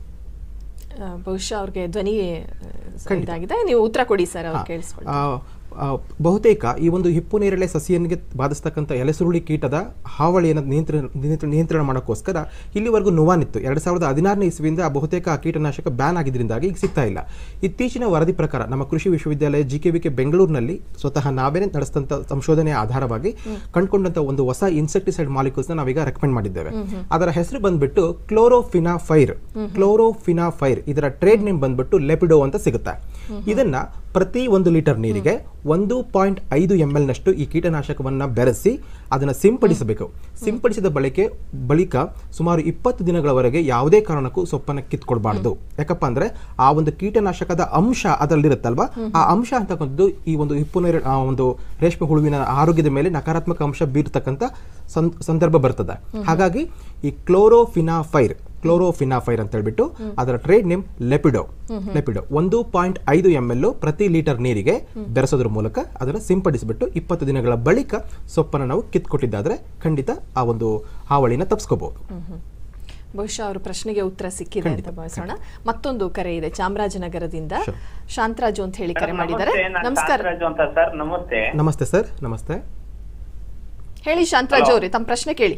ಆ, ಬಹುಶಃ ಅವ್ರಿಗೆ ಧ್ವನಿ ಆ, ಖಂಡಿತ. ಇದಾಗಿದೆ ನೀವು ಉತ್ತರ ಕೊಡಿ ಸರ್ ಅವ್ರು ಹಾ. ಕೇಳಿಸ್ಕೊಳ್ಳಿ ಆ, ಆ, ಬಹುತೇಕ ಈ ಒಂದು ಹಿಪ್ಪು ನೇರಳೆ ಸಸಿಯನ್ಗೆ ಬಾಧಿಸ್ತಕ್ಕಂಥ ಎಲೆಸುರುಳಿ ಕೀಟದ ಹಾವಳಿಯನ್ನು ನಿಯಂತ್ರಣ ನಿಯಂತ್ರಣ- ನಿಯಂತ್ರಣ ಮಾಡೋಕ್ಕೋಸ್ಕರ ಇಲ್ಲಿವರೆಗೂ ನೋವಾನಿತ್ತು ಎರಡು ಸಾವಿರದ ಹದಿನಾರನೇ ಇಸ್ವಿಯಿಂದ ಬಹುತೇಕ ಆ ಕೀಟನಾಶಕ ಬ್ಯಾನ್ ಆಗಿದ್ರಿಂದಾಗಿ ಈಗ ಸಿಗ್ತಾ ಇಲ್ಲ ಇತ್ತೀಚಿನ ವರದಿ ಪ್ರಕಾರ ನಮ್ಮ ಕೃಷಿ ವಿಶ್ವವಿದ್ಯಾಲಯ ಜಿ ಕೆ ವಿ ಕೆ ಬೆಂಗಳೂರಿನಲ್ಲಿ ಸ್ವತಃ ನಾವೇನೆ ನಡೆಸಿದಂಥ ಸಂಶೋಧನೆಯ ಆಧಾರವಾಗಿ ಕಂಡುಕೊಂಡಂಥ ಒಂದು ಹೊಸ ಇನ್ಸೆಕ್ಟಿಸೈಡ್ ಮಾಲಿಕ್ಯೂಲ್ಸ್ನ ನಾವೀಗ ರೆಕಮೆಂಡ್ ಮಾಡಿದ್ದೇವೆ ಅದರ ಹೆಸರು ಬಂದ್ಬಿಟ್ಟು ಕ್ಲೋರೋಫಿನಾಫೈರ್ ಕ್ಲೋರೋಫಿನಾಫೈರ್ ಇದರ ಟ್ರೇಡ್ ನೇಮ್ ಬಂದ್ಬಿಟ್ಟು ಲೆಪಿಡೋ ಅಂತ ಸಿಗುತ್ತೆ ಇದನ್ನ ಪ್ರತಿ ಒಂದು ಲೀಟರ್ ನೀರಿಗೆ ಒಂದು ಪಾಯಿಂಟ್ ಐದು ಎಂ ಎಲ್ ನಷ್ಟು ಈ ಕೀಟನಾಶಕವನ್ನ ಬೆರೆಸಿ ಅದನ್ನ ಸಿಂಪಡಿಸಬೇಕು ಸಿಂಪಡಿಸಿದ ಬಳಿಕೆ ಬಳಿಕ ಸುಮಾರು ಇಪ್ಪತ್ತು ದಿನಗಳವರೆಗೆ ಯಾವುದೇ ಕಾರಣಕ್ಕೂ ಸೊಪ್ಪನ್ನ ಕಿತ್ಕೊಳ್ಬಾರ್ದು ಯಾಕಪ್ಪ ಅಂದ್ರೆ ಆ ಒಂದು ಕೀಟನಾಶಕದ ಅಂಶ ಅದರಲ್ಲಿರುತ್ತಲ್ವಾ ಆ ಅಂಶ ಅಂತಕ್ಕಂಥದ್ದು ಈ ಒಂದು ಹಿಪ್ಪು ನೇರ- ಆ ಒಂದು ರೇಷ್ಮೆ ಹುಳುವಿನ ಆರೋಗ್ಯದ ಮೇಲೆ ನಕಾರಾತ್ಮಕ ಅಂಶ ಬೀರ್ತಕ್ಕಂಥ ಸಂ- ಸಂದರ್ಭ ಬರ್ತದೆ ಹಾಗಾಗಿ ಈ ಕ್ಲೋರೋಫಿನಾಫೈರ್ ಕ್ಲೋರೋಫಿನಾಫೈರ್ ಅಂತ ಹೇಳ್ಬಿಟ್ಟು ಅದರ ಟ್ರೇಡ್ ನೇಮ್ ಲೆಪಿಡೋ ಲೆಪಿಡೋ ಒಂದು ಪಾಯಿಂಟ್ ಐದು ಎಂ ಎಲ್ ಪ್ರತಿ ಲೀಟರ್ ನೀರಿಗೆ ಬೆರೆಸೋದ್ರ ಮೂಲಕ ಅದನ್ನು ಸಿಂಪಡಿಸಿಬಿಟ್ಟು ಇಪ್ಪತ್ತು ದಿನಗಳ ಬಳಿಕ ಸೊಪ್ಪನ್ನು ನಾವು ಕಿತ್ಕೊಟ್ಟಿದ್ದಾದ್ರೆ ಖಂಡಿತ ಆ ಒಂದು ಹಾವಳಿನ ತಪ್ಪಿಸ್ಕೋಬಹುದು ಬಹುಶಃ ಅವ್ರ ಪ್ರಶ್ನೆಗೆ ಉತ್ತರ ಸಿಕ್ಕಿದೆ ಅಂತ ಭಾವಿಸೋಣ ಮತ್ತೊಂದು ಕರೆ ಇದೆ ಚಾಮರಾಜನಗರದಿಂದ ಶಾಂತರಾಜು ಅಂತ ಹೇಳಿ ಕರೆ ಮಾಡಿದ್ದಾರೆ ನಮಸ್ತೆ ನಾನು ನಮಸ್ಕಾರ ಶಾಂತರಾಜು ಅಂತ ಸರ್ ನಮಸ್ತೆ ನಮಸ್ತೆ ಸರ್ ನಮಸ್ತೆ ಹೇಳಿ ಶಾಂತರಾಜು ಅವರೇ ತಮ್ಮ ಪ್ರಶ್ನೆ ಕೇಳಿ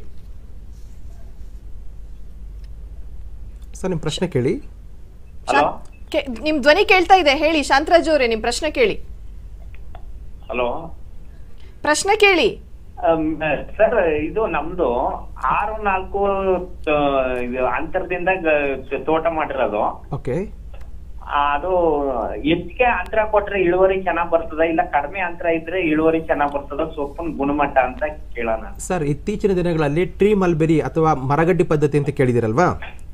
ಸರ್ ನಿಮ್ಮ ಪ್ರಶ್ನೆ ಕೇಳಿ ಹಲೋ ಶಾಂತ್- ಕೆ- ನಿಮ್ ಧ್ವನಿ ಕೇಳ್ತಾ ಇದೆ ಹೇಳಿ ಶಾಂತರಾಜು ಅವರೇ ನಿಮ್ ಪ್ರಶ್ನೆ ಕೇಳಿ ಹಲೋ ಪ್ರಶ್ನೆ ಕೇಳಿ ಸರ್ ಇದು ನಮ್ದು ಆರು ನಾಲ್ಕು ಆ, ಇದು ಅಂತರದಿಂದ ಗ- ತೋಟ ಮಾಡಿರೋದು ಓಕೆ ಆ, ಅದು ಹೆಚ್ಚಿಗೆ ಅಂತರ ಕೊಟ್ರೆ ಇಳುವರಿ ಚೆನ್ನಾಗ್ ಬರ್ತದ ಇಲ್ಲ ಕಡಿಮೆ ಅಂತರ ಇದ್ರೆ ಇಳುವರಿ ಚೆನ್ನಾಗ್ ಬರ್ತದ ಸೊಪ್ಪಿನ ಗುಣಮಟ್ಟ ಅಂತ ಕೇಳೋಣ ಸರ್ ಇತ್ತೀಚಿನ ದಿನಗಳಲ್ಲಿ ಟ್ರೀ ಮಲ್ಬೆರಿ ಅಥವಾ ಮರಗಡ್ಡಿ ಪದ್ಧತಿ ಅಂತ ಕೇಳಿದಿರಲ್ವಾ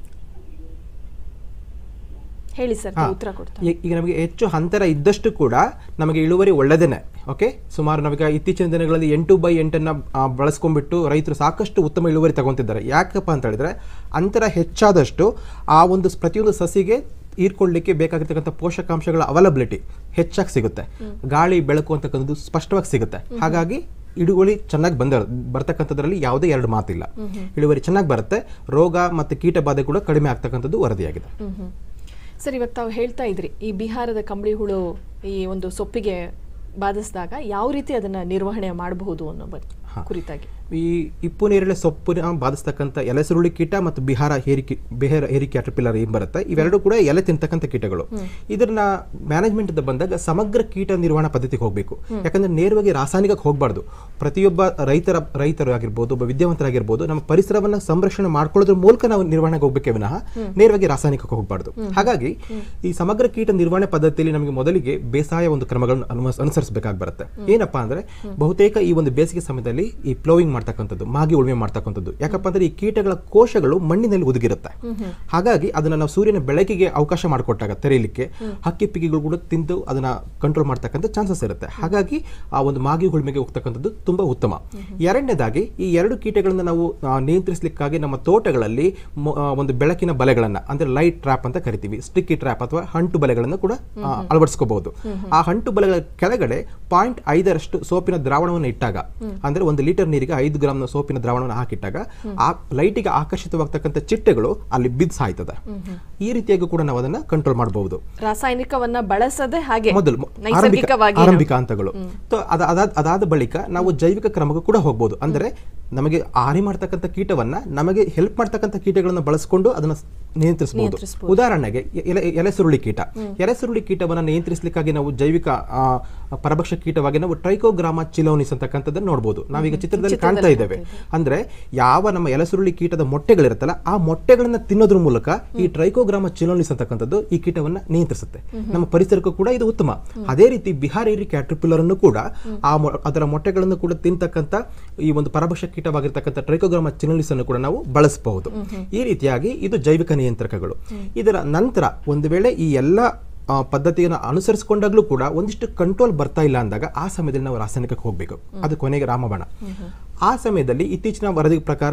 ಹೇಳಿ ಸರ್ ಹಾ. ಉತ್ತರ ಕೊಡ್ತಾ ಈ- ಈಗ ನಮಗೆ ಹೆಚ್ಚು ಅಂತರ ಇದ್ದಷ್ಟು ಕೂಡ ನಮಗೆ ಇಳುವರಿ ಒಳ್ಳೆದೇನೆ ಓಕೆ ಸುಮಾರು ನಮಗೆ ಇತ್ತೀಚಿನ ದಿನಗಳಲ್ಲಿ ಎಂಟು ಬೈ ಎಂಟನ್ನು ಬಳಸ್ಕೊಂಡ್ಬಿಟ್ಟು ರೈತರು ಸಾಕಷ್ಟು ಉತ್ತಮ ಇಳುವರಿ ತಗೊಂತಿದ್ದಾರೆ ಯಾಕಪ್ಪ ಅಂತ ಹೇಳಿದ್ರೆ ಅಂತರ ಹೆಚ್ಚಾದಷ್ಟು ಆ ಒಂದು ಸ್- ಪ್ರತಿಯೊಂದು ಸಸಿಗೆ ಹೀರ್ಕೊಳ್ಳಿಕ್ಕೆ ಬೇಕಾಗಿರ್ತಕ್ಕಂಥ ಪೋಷಕಾಂಶಗಳ ಅವೈಲಬಿಲಿಟಿ ಹೆಚ್ಚಾಗಿ ಸಿಗುತ್ತೆ ಗಾಳಿ ಬೆಳಕು ಅಂತಕ್ಕಂಥದ್ದು ಸ್ಪಷ್ಟವಾಗಿ ಸಿಗುತ್ತೆ ಹಾಗಾಗಿ ಇಳುವರಿ ಚೆನ್ನಾಗಿ ಬಂದ ಬರ್ತಕ್ಕಂಥದ್ರಲ್ಲಿ ಯಾವುದೇ ಎರಡು ಮಾತಿಲ್ಲ ಇಳುವರಿ ಚೆನ್ನಾಗಿ ಬರುತ್ತೆ ರೋಗ ಮತ್ತು ಕೀಟ ಬಾಧೆ ಕೂಡ ಕಡಿಮೆ ಆಗ್ತಕ್ಕಂಥದ್ದು ವರದಿಯಾಗಿದೆ ಹ್ಮ್ ಹ್ಮ್. ಸರ್ ಇವಾಗ ತಾವು ಹೇಳ್ತಾ ಇದ್ರಿ ಈ ಬಿಹಾರದ ಕಂಬಳಿ ಹುಳು ಈ ಒಂದು ಸೊಪ್ಪಿಗೆ ಬಾಧಿಸಿದಾಗ ಯಾವ ರೀತಿ ಅದನ್ನ ನಿರ್ವಹಣೆ ಮಾಡಬಹುದು ಅನ್ನೋ ಬಗ್ಗೆ ಕುರಿತಾಗಿ ಈ ಇಪ್ಪು ನೇರಳೆ ಸೊಪ್ಪಿನ ಬಾಧಿಸ್ತಕ್ಕಂಥ ಎಲೆಸುರುಳಿ ಕೀಟ ಮತ್ತು ಬಿಹಾರ ಹೇರಿಕೆ ಬಿಹಾರ ಹೇರಿ ಕ್ಯಾಟರ್ಪಿಲ್ಲರ್ ಏನ್ ಬರುತ್ತೆ ಇವೆರಡು ಕೂಡ ಎಲೆ ತಿಂತಕ್ಕಂಥ ಕೀಟಗಳು ಇದನ್ನ ಮ್ಯಾನೇಜ್ಮೆಂಟ್ ಅಂತ ಬಂದಾಗ ಸಮಗ್ರ ಕೀಟ ನಿರ್ವಹಣಾ ಪದ್ಧತಿಗೆ ಹೋಗಬೇಕು ಯಾಕಂದ್ರೆ ನೇರವಾಗಿ ರಾಸಾಯನಿಕಕ್ಕೆ ಹೋಗಬಾರ್ದು ಪ್ರತಿಯೊಬ್ಬ ರೈತರ ರೈತರು ಆಗಿರ್ಬೋದು ಒಬ್ಬ ವಿದ್ಯಾವಂತರಾಗಿರ್ಬೋದು ನಮ್ಮ ಪರಿಸರವನ್ನ ಸಂರಕ್ಷಣೆ ಮಾಡ್ಕೊಳ್ಳೋದ್ರ ಮೂಲಕ ನಾವು ನಿರ್ವಹಣೆಗೆ ಹೋಗ್ಬೇಕೇ ವಿನಃ ನೇರವಾಗಿ ರಾಸಾಯನಿಕಕ್ಕೆ ಹೋಗಬಾರ್ದು ಹಾಗಾಗಿ ಈ ಸಮಗ್ರ ಕೀಟ ನಿರ್ವಹಣೆ ಪದ್ಧತಿಯಲ್ಲಿ ನಮಗೆ ಮೊದಲಿಗೆ ಬೇಸಾಯ ಒಂದು ಕ್ರಮಗಳನ್ನು ಅನುಸ- ಅನುಸರಿಸಬೇಕಾಗಿ ಬರುತ್ತೆ ಏನಪ್ಪಾ ಅಂದ್ರೆ ಬಹುತೇಕ ಈ ಒಂದು ಬೇಸಿಗೆ ಸಮಯದಲ್ಲಿ ಈ ಪ್ಲೋವಿಂಗ್ ಮಾಡ್ತಕ್ಕಂಥದ್ದು ಮಾಗಿ ಉಳುಮೆ ಮಾಡ್ತಕ್ಕಂಥದ್ದು ಯಾಕಪ್ಪ ಅಂದ್ರೆ ಈ ಕೀಟಗಳ ಕೋಶಗಳು ಮಣ್ಣಿನಲ್ಲಿ ಒದಗಿರುತ್ತೆ ಹಾಗಾಗಿ ಅದನ್ನ ನಾವು ಸೂರ್ಯನ ಬೆಳಕಿಗೆ ಅವಕಾಶ ಮಾಡಿಕೊಟ್ಟಾಗ ತೆರೆಯಲಿಕ್ಕೆ ಹಕ್ಕಿ ಪಿಕ್ಕಿಗಳು ಕೂಡ ತಿಂದು ಅದನ್ನ ಕಂಟ್ರೋಲ್ ಮಾಡ್ತಕ್ಕಂಥ ಚಾನ್ಸಸ್ ಇರುತ್ತೆ ಹಾಗಾಗಿ ಆ ಒಂದು ಮಾಗಿ ಉಳುಮೆಗೆ ಹೋಗ್ತಕ್ಕಂಥದ್ದು ತುಂಬಾ ಉತ್ತಮ ಎರಡನೇದಾಗಿ ಈ ಎರಡು ಕೀಟಗಳನ್ನ ನಾವು ಆ, ನಿಯಂತ್ರಿಸಲಿಕ್ಕಾಗಿ ನಮ್ಮ ತೋಟಗಳಲ್ಲಿ ಮೊ- ಆ, ಒಂದು ಬೆಳಕಿನ ಬಲೆಗಳನ್ನ ಅಂದ್ರೆ ಲೈಟ್ ಟ್ರ್ಯಾಪ್ ಅಂತ ಕರಿತೀವಿ ಸ್ಟಿಕ್ಕಿ ಟ್ರ್ಯಾಪ್ ಅಥವಾ ಹಂಟು ಬಲೆಗಳನ್ನು ಕೂಡ ಆ, ಅಳವಡಿಸ್ಕೋಬಹುದು ಆ ಹಂಟು ಬಲೆಗಳ ಕೆಳಗಡೆ ಪಾಯಿಂಟ್ ಐದರಷ್ಟು ಸೋಪಿನ ದ್ರಾವಣವನ್ನು ಇಟ್ಟಾಗ ಅಂದ್ರೆ ಒಂದು ಲೀಟರ್ ನೀರಿಗೆ ಐದು ಗ್ರಾಮ್ ಸೋಪಿನ ದ್ರಾವಣವನ್ನು ಹಾಕಿಟ್ಟಾಗ ಆ ಲೈಟಿಗೆ ಆಕರ್ಷಿತವಾಗ್ತಕ್ಕಂಥ ಚಿಟ್ಟೆಗಳು ಅಲ್ಲಿ ಬಿದ್ದು ಸಾಯ್ತದೆ ಈ ರೀತಿಯಾಗಿ ಕೂಡ ನಾವು ಅದನ್ನ ಕಂಟ್ರೋಲ್ ಮಾಡಬಹುದು ರಾಸಾಯನಿಕವನ್ನ ಬಳಸದೆ ಹಾಗೆ ಮೊದಲು ಮ- ಆರಂಭಿಕ ನೈಸರ್ಗಿಕವಾಗಿ ಆರಂಭಿಕ ಹಂತಗಳು ಸೊ ಅದ ಅದಾದ ಅದಾದ ಬಳಿಕ ನಾವು ಜೈವಿಕ ಕ್ರಮಕ್ಕೂ ಕೂಡ ಹೋಗ್ಬೋದು ಅಂದ್ರೆ ನಮಗೆ ಹಾನಿ ಮಾಡ್ತಕ್ಕಂಥ ಕೀಟವನ್ನ ನಮಗೆ ಹೆಲ್ಪ್ ಮಾಡ್ತಕ್ಕಂಥ ಕೀಟಗಳನ್ನ ಬಳಸ್ಕೊಂಡು ಅದನ್ನ ಸ್- ನಿಯಂತ್ರಿಸಬಹುದು ನಿಯಂತ್ರಿಸ್ಬೋದು. ಉದಾಹರಣೆಗೆ ಎಲೆ ಎಲೆ ಸುರುಳಿ ಕೀಟ ಎಲೆ ಸುರುಳಿ ಕೀಟವನ್ನ ನಿಯಂತ್ರಿಸಲಿಕ್ಕಾಗಿ ನಾವು ಜೈವಿಕ ಆ, ಪರಭಕ್ಷ ಕೀಟವಾಗಿ ನಾವು ಟ್ರೈಕೋಗ್ರಾಮ ಚಿಲೋನಿಸ್ ಅಂತಕ್ಕಂಥದ್ದನ್ನ ನೋಡ್ಬೋದು ನಾವೀಗ ಚಿತ್ರದಲ್ಲಿ ಕಾಣ್ತಾ ಇದ್ದೇವೆ ಅಂದ್ರೆ ಯಾವ ನಮ್ಮ ಎಲೆ ಸುರುಳಿ ಕೀಟದ ಮೊಟ್ಟೆಗಳಿರುತ್ತಲ್ಲ ಆ ಮೊಟ್ಟೆಗಳನ್ನ ತಿನ್ನೋದ್ರ ಮೂಲಕ ಈ ಟ್ರೈಕೋಗ್ರಾಮ ಚಿಲೋನಿಸ್ ಅಂತಕ್ಕಂಥದ್ದು ಈ ಕೀಟವನ್ನ ನಿಯಂತ್ರಿಸುತ್ತೆ ನಮ್ಮ ಪರಿಸರಕ್ಕೂ ಕೂಡ ಇದು ಉತ್ತಮ ಅದೇ ರೀತಿ ಬಿಹಾರೇರಿ ಕ್ಯಾಟ್ರಿಪಿಲ್ಲರ್ ಅನ್ನು ಕೂಡ ಆ ಮೊ- ಅದರ ಮೊಟ್ಟೆಗಳನ್ನು ಕೂಡ ತಿಂತಕ್ಕಂಥ ಈ ಒಂದು ಪರಭಕ್ಷ ಕೀಟವಾಗಿರ್ತಕ್ಕಂಥ ಟ್ರೈಕೋಗ್ರಾಮ ಚಿಲೋನಿಸ್ ಅನ್ನು ಕೂಡ ನಾವು ಬಳಸಬಹುದು ಈ ರೀತಿಯಾಗಿ ಇದು ಜೈವಿಕ ನಿಯಂತ್ರಕಗಳು ಇದರ ನಂತರ ಒಂದು ವೇಳೆ ಈ ಎಲ್ಲ ಆ, ಪದ್ಧತಿಯನ್ನು ಅನುಸರಿಸಿಕೊಂಡಾಗ್ಲೂ ಕೂಡ ಒಂದಿಷ್ಟು ಕಂಟ್ರೋಲ್ ಬರ್ತಾ ಇಲ್ಲ ಅಂದಾಗ ಆ ಸಮಯದಲ್ಲಿ ನಾವು ರಾಸಾಯನಿಕಕ್ಕೆ ಹೋಗಬೇಕು ಅದು ಕೊನೆಗೆ ರಾಮಬಾಣ ಆ ಸಮಯದಲ್ಲಿ ಇತ್ತೀಚಿನ ವರದಿ ಪ್ರಕಾರ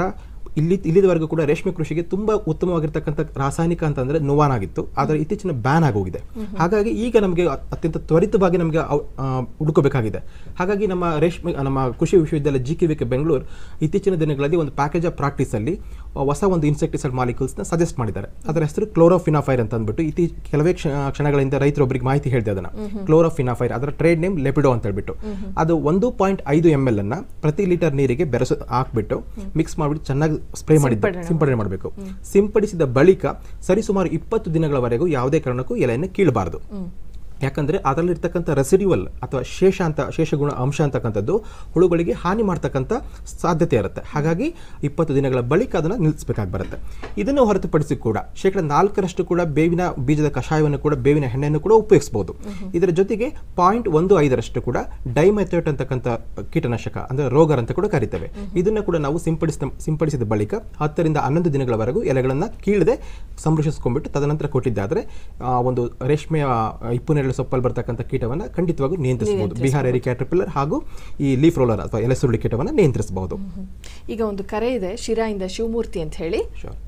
ಇಲ್ಲಿ ಇಲ್ಲಿವರೆಗೂ ಕೂಡ ರೇಷ್ಮೆ ಕೃಷಿಗೆ ತುಂಬಾ ಉತ್ತಮವಾಗಿರ್ತಕ್ಕಂಥ ರಾಸಾಯನಿಕ ಅಂತಂದ್ರೆ ನೋವಾನಾಗಿತ್ತು ಆದರೆ ಇತ್ತೀಚಿನ ಬ್ಯಾನ್ ಆಗೋಗಿದೆ ಹಾಗಾಗಿ ಈಗ ನಮಗೆ ಅ- ಅತ್ಯಂತ ತ್ವರಿತವಾಗಿ ನಮಗೆ ಅವ್- ಆ, ಹುಡುಕಬೇಕಾಗಿದೆ ಹಾಗಾಗಿ ನಮ್ಮ ರೇಷ್ಮೆ ನಮ್ಮ ಕೃಷಿ ವಿಶ್ವವಿದ್ಯಾಲಯ G K V K Bengaluru ಇತ್ತೀಚಿನ ದಿನಗಳಲ್ಲಿ ಒಂದು ಪ್ಯಾಕೇಜ್ ಆಫ್ ಪ್ರಾಕ್ಟೀಸ್ ಅಲ್ಲಿ ಆ, ಹೊಸ ಒಂದು ಇನ್ಸೆಕ್ಟಿಸೈಡ್ ಮಾಲಿಕ್ಯೂಲ್ಸ್ನ ಸಜೆಸ್ಟ್ ಮಾಡಿದ್ದಾರೆ ಅದರ ಹೆಸರು ಕ್ಲೋರೋಫಿನಾಫೈರ್ ಅಂತ ಅಂದ್ಬಿಟ್ಟು ಇತ್ತೀ ಕೆಲವೇ ಕ್ಷ- ಕ್ಷಣಗಳಿಂದ ರೈತರೊಬ್ಬರಿಗೆ ಮಾಹಿತಿ ಹೇಳಿದೆ ಅದನ್ನ ಕ್ಲೋರೋಫಿನಾಫೈರ್ ಅದರ ಟ್ರೇಡ್ ನೇಮ್ ಲೆಪಿಡೋ ಅಂತ ಹೇಳ್ಬಿಟ್ಟು ಅದು ಒಂದು ಪಾಯಿಂಟ್ ಐದು ಎಮ್ ಎಲ್ ಅನ್ನ ಪ್ರತಿ ಲೀಟರ್ ನೀರಿಗೆ ಬೆರೆಸ ಹಾಕ್ಬಿಟ್ಟು ಮಿಕ್ಸ್ ಮಾಡಿಬಿಟ್ಟು ಚೆನ್ನಾಗಿ ಸ್ಪ್ರೇ ಮಾಡಿದ್ದು ಸಿಂಪಡಣೆ ಮಾಡಬೇಕು ಸಿಂಪಡಿಸಿದ ಬಳಿಕ ಸರಿಸುಮಾರು ಇಪ್ಪತ್ತು ದಿನಗಳವರೆಗೂ ಯಾವುದೇ ಕಾರಣಕ್ಕೂ ಎಲೆಯನ್ನು ಕೀಳಬಾರದು ಯಾಕಂದ್ರೆ ಅದರಲ್ಲಿರ್ತಕ್ಕಂಥ ರೆಸಿಡ್ಯುವಲ್ ಅಥವಾ ಶೇಷ ಅಂತ ಶೇಷಗುಣ ಅಂಶ ಅಂತಕ್ಕಂಥದ್ದು ಹುಳುಗಳಿಗೆ ಹಾನಿ ಮಾಡ್ತಕ್ಕಂಥ ಸಾಧ್ಯತೆ ಇರುತ್ತೆ ಹಾಗಾಗಿ ಇಪ್ಪತ್ತು ದಿನಗಳ ಬಳಿಕ ಅದನ್ನು ನಿಲ್ಲಿಸಬೇಕಾಗಿ ಬರುತ್ತೆ ಇದನ್ನು ಹೊರತುಪಡಿಸಿ ಕೂಡ ಶೇಕಡ ನಾಲ್ಕರಷ್ಟು ಕೂಡ ಬೇವಿನ ಬೀಜದ ಕಷಾಯವನ್ನು ಕೂಡ ಬೇವಿನ ಎಣ್ಣೆಯನ್ನು ಕೂಡ ಉಪಯೋಗಿಸಬಹುದು ಇದರ ಜೊತೆಗೆ ಪಾಯಿಂಟ್ ಒಂದು ಐದರಷ್ಟು ಕೂಡ ಡೈಮೆಥೇಟ್ ಅಂತಕ್ಕಂಥ ಕೀಟನಾಶಕ ಅಂದ್ರೆ ರೋಗರ್ ಅಂತ ಕೂಡ ಕರಿತೇವೆ ಇದನ್ನ ಕೂಡ ನಾವು ಸಿಂಪಡಿಸಿದ ಸಿಂಪಡಿಸಿದ ಬಳಿಕ ಹತ್ತರಿಂದ ಹನ್ನೊಂದು ದಿನಗಳವರೆಗೂ ಎಲೆಗಳನ್ನ ಕೀಳದೆ ಸಂರಕ್ಷಿಸ್ಕೊಂಡ್ಬಿಟ್ಟು ತದನಂತರ ಕೊಟ್ಟಿದ್ದಾದ್ರೆ ಆ, ಒಂದು ರೇಷ್ಮೆಯ ಇಪ್ಪು ನೆರಳು ಸೊಪ್ಪಲ್ಲಿ ಬರ್ತಕ್ಕಂಥ ಕೀಟವನ್ನ ಖಂಡಿತವಾಗಿ ನಿಯಂತ್ರಿಸಬಹುದು ಬಿಹಾರ್ ಎರಿ ಕ್ಯಾಟರ್ಪಿಲ್ಲರ್ ಹಾಗೂ ಈ ಲೀಫ್ ರೋಲರ್ ಅಥವಾ ಎಲೆ ಸುರುಳಿ ಕೀಟವನ್ನ ನಿಯಂತ್ರಿಸಬಹುದು ಈಗ ಒಂದು ಕರೆ ಇದೆ ಶಿರಾಯಿಂದ ಶಿವಮೂರ್ತಿ ಅಂತ ಹೇಳಿ Sure.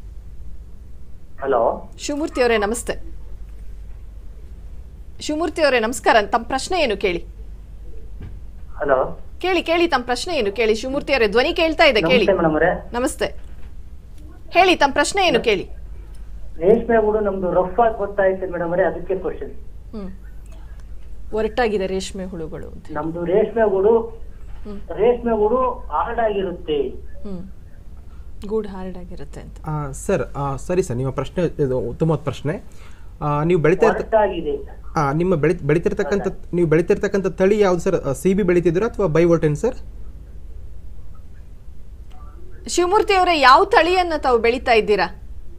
ಹಲೋ ಶಿವಮೂರ್ತಿ ಅವರೇ ನಮಸ್ತೆ ಶಿವಮೂರ್ತಿ ಅವರೇ ನಮಸ್ಕಾರ ತಮ್ಮ ಪ್ರಶ್ನೆ ಏನು ಕೇಳಿ ಹಲೋ ಕೇಳಿ ಕೇಳಿ ತಮ್ಮ ಪ್ರಶ್ನೆ ಏನು ಕೇಳಿ ಶಿವಮೂರ್ತಿ ಅವರೇ ಧ್ವನಿ ಕೇಳ್ತಾ ಇದೆ ಕೇಳಿ ಮೇಡಮ್ ಅವರೇ ನಮಸ್ತೆ ಹೇಳಿ ತಮ್ಮ ಪ್ರಶ್ನೆ ಏನು ಕೇಳಿ ರೇಷ್ಮೆ ಹುಡು ನಮ್ದು ರಫ್ ಆಗಿ ಗೊತ್ತಾಯ್ತು ಮೇಡಮ್ ಅವರೇ ಅದಕ್ಕೆ ಕ್ವಶನ್ ಹ್ಮ್ ಒರಟಾಗಿದೆ ರೇಷ್ಮೆ ಹುಳುಗಳು ಅಂತ ನಮ್ದು ರೇಷ್ಮೆ ಹುಡು ರೇಷ್ಮೆ ಹುಡು ಹಾರ್ಡ್ ಆಗಿರುತ್ತೆ ಹ್ಮ್ ಗೂಡ್ ಹಾರ್ಡ್ ಆಗಿರುತ್ತೆ ಅಂತ ಆ, ಸರ್ ಆ, ಸರಿ ಸರ್ ನಿಮ್ಮ ಪ್ರಶ್ನೆ ಇದು ಉತ್ತಮವಾದ ಪ್ರಶ್ನೆ ಆ, ನೀವು ಬೆಳಿತಾ ಇರ್ತ ಒರಟಾಗಿದೆ ಆ, ನಿಮ್ಮ ಬೆಳಿ ಬೆಳಿತಿರ್ತಕ್ಕಂಥ ನೀವು ಬೆಳಿತಿರ್ತಕ್ಕಂಥ ತಳಿ ಯಾವ್ದು ಸರ್ ಸಿ ಬಿ ಬೆಳಿತಿದ್ದೀರಾ ಅಥವಾ ಬೈವೋಟೆನ್ ಸರ್ ಶಿವಮೂರ್ತಿ ಅವರೇ ಯಾವ ತಳಿಯನ್ನ ತಾವು ಬೆಳೀತಾ ಇದ್ದೀರಾ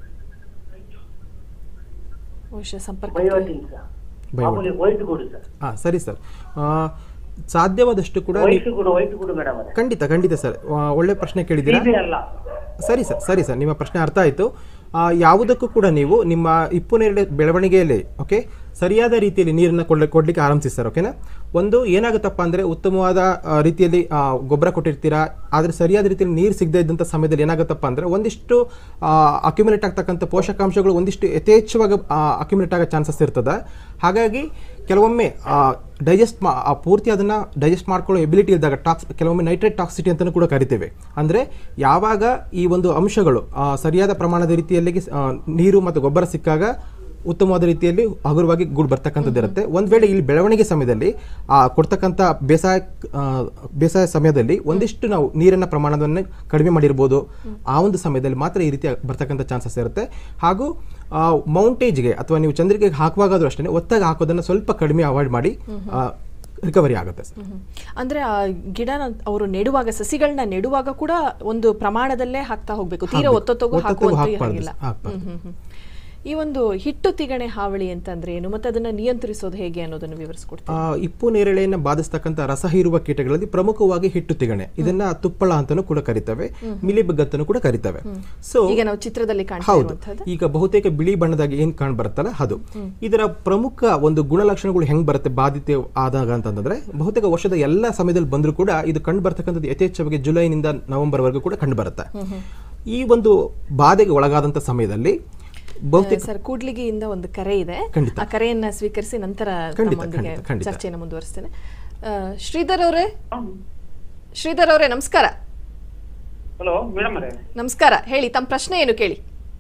ಬಹುಶಃ ಸಂಪರ್ಕ ಬಯೋಟಿನ್ ಸರ್ ಮಾಮೂಲಿ ವೈಟ್ ಗುಡು ಸರ್ ಹಾಂ ಸರಿ ಸರ್ ಆ, ಸಾಧ್ಯವಾದಷ್ಟು ಕೂಡ ನೀವು- ವೈಟ್ ಗುಡು ವೈಟ್ ಗುಡು ಮೇಡಮ್ ಅವರೇ ಖಂಡಿತ ಖಂಡಿತ ಸರ್ ಆ, ಒಳ್ಳೆ ಪ್ರಶ್ನೆ ಕೇಳಿದ್ದೀರಾ ಟಿಬಿ ಅಲ್ಲ ಸರಿ ಸರ್ ಸರಿ ಸರ್ ನಿಮ್ಮ ಪ್ರಶ್ನೆ ಅರ್ಥ ಆಯಿತು ಯಾವುದಕ್ಕೂ ಕೂಡ ನೀವು ನಿಮ್ಮ ಇಪ್ಪು ನೇರಳೆ ಬೆಳವಣಿಗೆಯಲ್ಲಿ ಓಕೆ ಸರಿಯಾದ ರೀತಿಯಲ್ಲಿ ನೀರನ್ನು ಕೊಡ್ಲಿ ಕೊಡ್ಲಿಕ್ಕೆ ಆರಂಭಿಸಿ ಸರ್ ಓಕೆನಾ ಒಂದು ಏನಾಗುತ್ತಪ್ಪ ಅಂದರೆ ಉತ್ತಮವಾದ ಆ, ರೀತಿಯಲ್ಲಿ ಆ, ಗೊಬ್ಬರ ಕೊಟ್ಟಿರ್ತೀರಾ ಆದರೆ ಸರಿಯಾದ ರೀತಿಯಲ್ಲಿ ನೀರು ಸಿಗದೇ ಇದ್ದಂಥ ಸಮಯದಲ್ಲಿ ಏನಾಗುತ್ತಪ್ಪ ಅಂದರೆ ಒಂದಿಷ್ಟು ಅಕ್ಯುಮಿಲೇಟ್ ಆಗ್ತಕ್ಕಂಥ ಪೋಷಕಾಂಶಗಳು ಒಂದಿಷ್ಟು ಯಥೇಚ್ಛವಾಗಿ ಅಕ್ಯುಮಿಲೇಟ್ ಆಗೋ ಚಾನ್ಸಸ್ ಇರ್ತದೆ ಹಾಗಾಗಿ ಕೆಲವೊಮ್ಮೆ ಡೈಜೆಸ್ಟ್ ಮಾ ಆ ಪೂರ್ತಿ ಅದನ್ನು ಡೈಜೆಸ್ಟ್ ಮಾಡ್ಕೊಳ್ಳೋ ಎಬಿಲಿಟಿ ಇದ್ದಾಗ ಟಾಕ್ಸ್ ಕೆಲವೊಮ್ಮೆ ನೈಟ್ರೇಟ್ ಟಾಕ್ಸಿಟಿ ಅಂತಲೂ ಕೂಡ ಕರಿತೇವೆ ಅಂದರೆ ಯಾವಾಗ ಈ ಒಂದು ಅಂಶಗಳು ಆ, ಸರಿಯಾದ ಪ್ರಮಾಣದ ರೀತಿಯಲ್ಲಿ ಆ, ನೀರು ಮತ್ತು ಗೊಬ್ಬರ ಸಿಕ್ಕಾಗ ಉತ್ತಮವಾದ ರೀತಿಯಲ್ಲಿ ಹಗುರವಾಗಿ ಗೂಡು ಬರ್ತಕ್ಕಂಥದ್ದು ಇರುತ್ತೆ ಒಂದು ವೇಳೆ ಇಲ್ಲಿ ಬೆಳವಣಿಗೆ ಸಮಯದಲ್ಲಿ ಆ ಕೊಡ್ತಕ್ಕಂಥ ಬೇಸಾಯ ಆ, ಬೇಸಾಯ ಸಮಯದಲ್ಲಿ ಒಂದಿಷ್ಟು ನಾವು ನೀರಿನ ಪ್ರಮಾಣವನ್ನು ಕಡಿಮೆ ಮಾಡಿರ್ಬೋದು ಆ ಒಂದು ಸಮಯದಲ್ಲಿ ಮಾತ್ರ ಈ ರೀತಿ ಬರ್ತಕ್ಕಂಥ ಚಾನ್ಸಸ್ ಇರುತ್ತೆ ಹಾಗೂ ಮೌಂಟೇಜ್ಗೆ ಅಥವಾ ನೀವು ಚಂದ್ರಿಕೆಗೆ ಹಾಕುವಾಗಾದ್ರೂ ಅಷ್ಟೇ ಒತ್ತಾಗಿ ಹಾಕೋದನ್ನು ಸ್ವಲ್ಪ ಕಡಿಮೆ ಅವಾಯ್ಡ್ ಮಾಡಿ ರಿಕವರಿ ಆಗುತ್ತೆ ಸರ್ ಹ್ಮ್. ಅಂದ್ರೆ ಆ ಗಿಡನ ಅವರು ನೆಡುವಾಗ ಸಸಿಗಳನ್ನ ನೆಡುವಾಗ ಕೂಡ ಒಂದು ಪ್ರಮಾಣದಲ್ಲೇ ಹಾಕ್ತಾ ಹೋಗ್ಬೇಕು ತೀರಾ ಹಾಕ್ಬೇಕು. ಒತ್ತೊತ್ತಗು ಒತ್ತೊತ್ತಗು ಹಾಕುವಂತ ಹಾಕ್ಬಾರ್ದು, ಹಾಗಿಲ್ಲ ಹಾಕ್ಬಾರ್ದು. ಹ್ಮ್, ಹ್ಮ್, ಹ್ಮ್. ಈ ಒಂದು ಹಿಟ್ಟು ತಿಗಣೆ ಹಾವಳಿ ಅಂತಂದ್ರೆ ಏನು ಮತ್ತೆ ಅದನ್ನ ನಿಯಂತ್ರಿಸೋದು ಹೇಗೆ ಅನ್ನೋದನ್ನು ವಿವರಿಸ್ಕೊಡ್ತೀನಿ ಆ, ಇಪ್ಪು ನೇರಳೆಯನ್ನು ಬಾಧಿಸ್ತಕ್ಕಂಥ ರಸ ಹೀರುವ ಕೀಟಗಳಲ್ಲಿ ಪ್ರಮುಖವಾಗಿ ಹಿಟ್ಟು ತಿಗಣೆ ಇದನ್ನ ತುಪ್ಪಳ ಅಂತಾನೂ ಕೂಡ ಕರಿತವೆ ಮಿಲಿಬಗ್ ಅಂತಾನೂ ಕೂಡ ಕರಿತವೆ ಸೊ ಈಗ ನಾವು ಚಿತ್ರದಲ್ಲಿ ಕಾಣ್ತಾ ಹೌದು ಇರುವಂತದ್ದು ಈಗ ಬಹುತೇಕ ಬಿಳಿ ಬಣ್ಣದಾಗಿ ಏನ್ ಕಾಣ್ ಬರುತ್ತಲ್ಲ ಅದು ಇದರ ಪ್ರಮುಖ ಒಂದು ಗುಣಲಕ್ಷಣಗಳು ಹೆಂಗ್ ಬರುತ್ತೆ ಬಾಧಿತ ಆದಾಗ ಅಂತಂದ್ರೆ ಬಹುತೇಕ ವರ್ಷದ ಎಲ್ಲ ಸಮಯದಲ್ಲಿ ಬಂದರೂ ಕೂಡ ಇದು ಕಂಡು ಬರ್ತಕ್ಕಂಥದ್ದು ಯಥೇಚ್ಛವಾಗಿ ಜುಲೈನಿಂದ ನವೆಂಬರ್ ವರೆಗೂ ಕೂಡ ಕಂಡು ಬರುತ್ತೆ ಈ ಒಂದು ಬಾಧೆಗೆ ಒಳಗಾದಂತ ಸಮಯದಲ್ಲಿ ಬಹುತೇಕ ಸರ್ ಕೂಡ್ಲಿಗಿಯಿಂದ ಒಂದು ಕರೆ ಇದೆ ಖಂಡಿತ. ಆ ಕರೆಯನ್ನ ಸ್ವೀಕರಿಸಿ ನಂತರ ಖಂಡಿತ, ತಮ್ಮೊಂದಿಗೆ ಖಂಡಿತ, ಖಂಡಿತ. ಚರ್ಚೆಯನ್ನು ಮುಂದುವರಿಸ್ತೇನೆ ಆ, ಶ್ರೀಧರ್ ಅವರೇ ಶ್ರೀಧರ್ ಅವರೇ ನಮಸ್ಕಾರ ಹಲೋ ಮೇಡಮ್ ಅವರೇ ನಮಸ್ಕಾರ ಹೇಳಿ ತಮ್ಮ ಪ್ರಶ್ನೆ ಏನು ಕೇಳಿ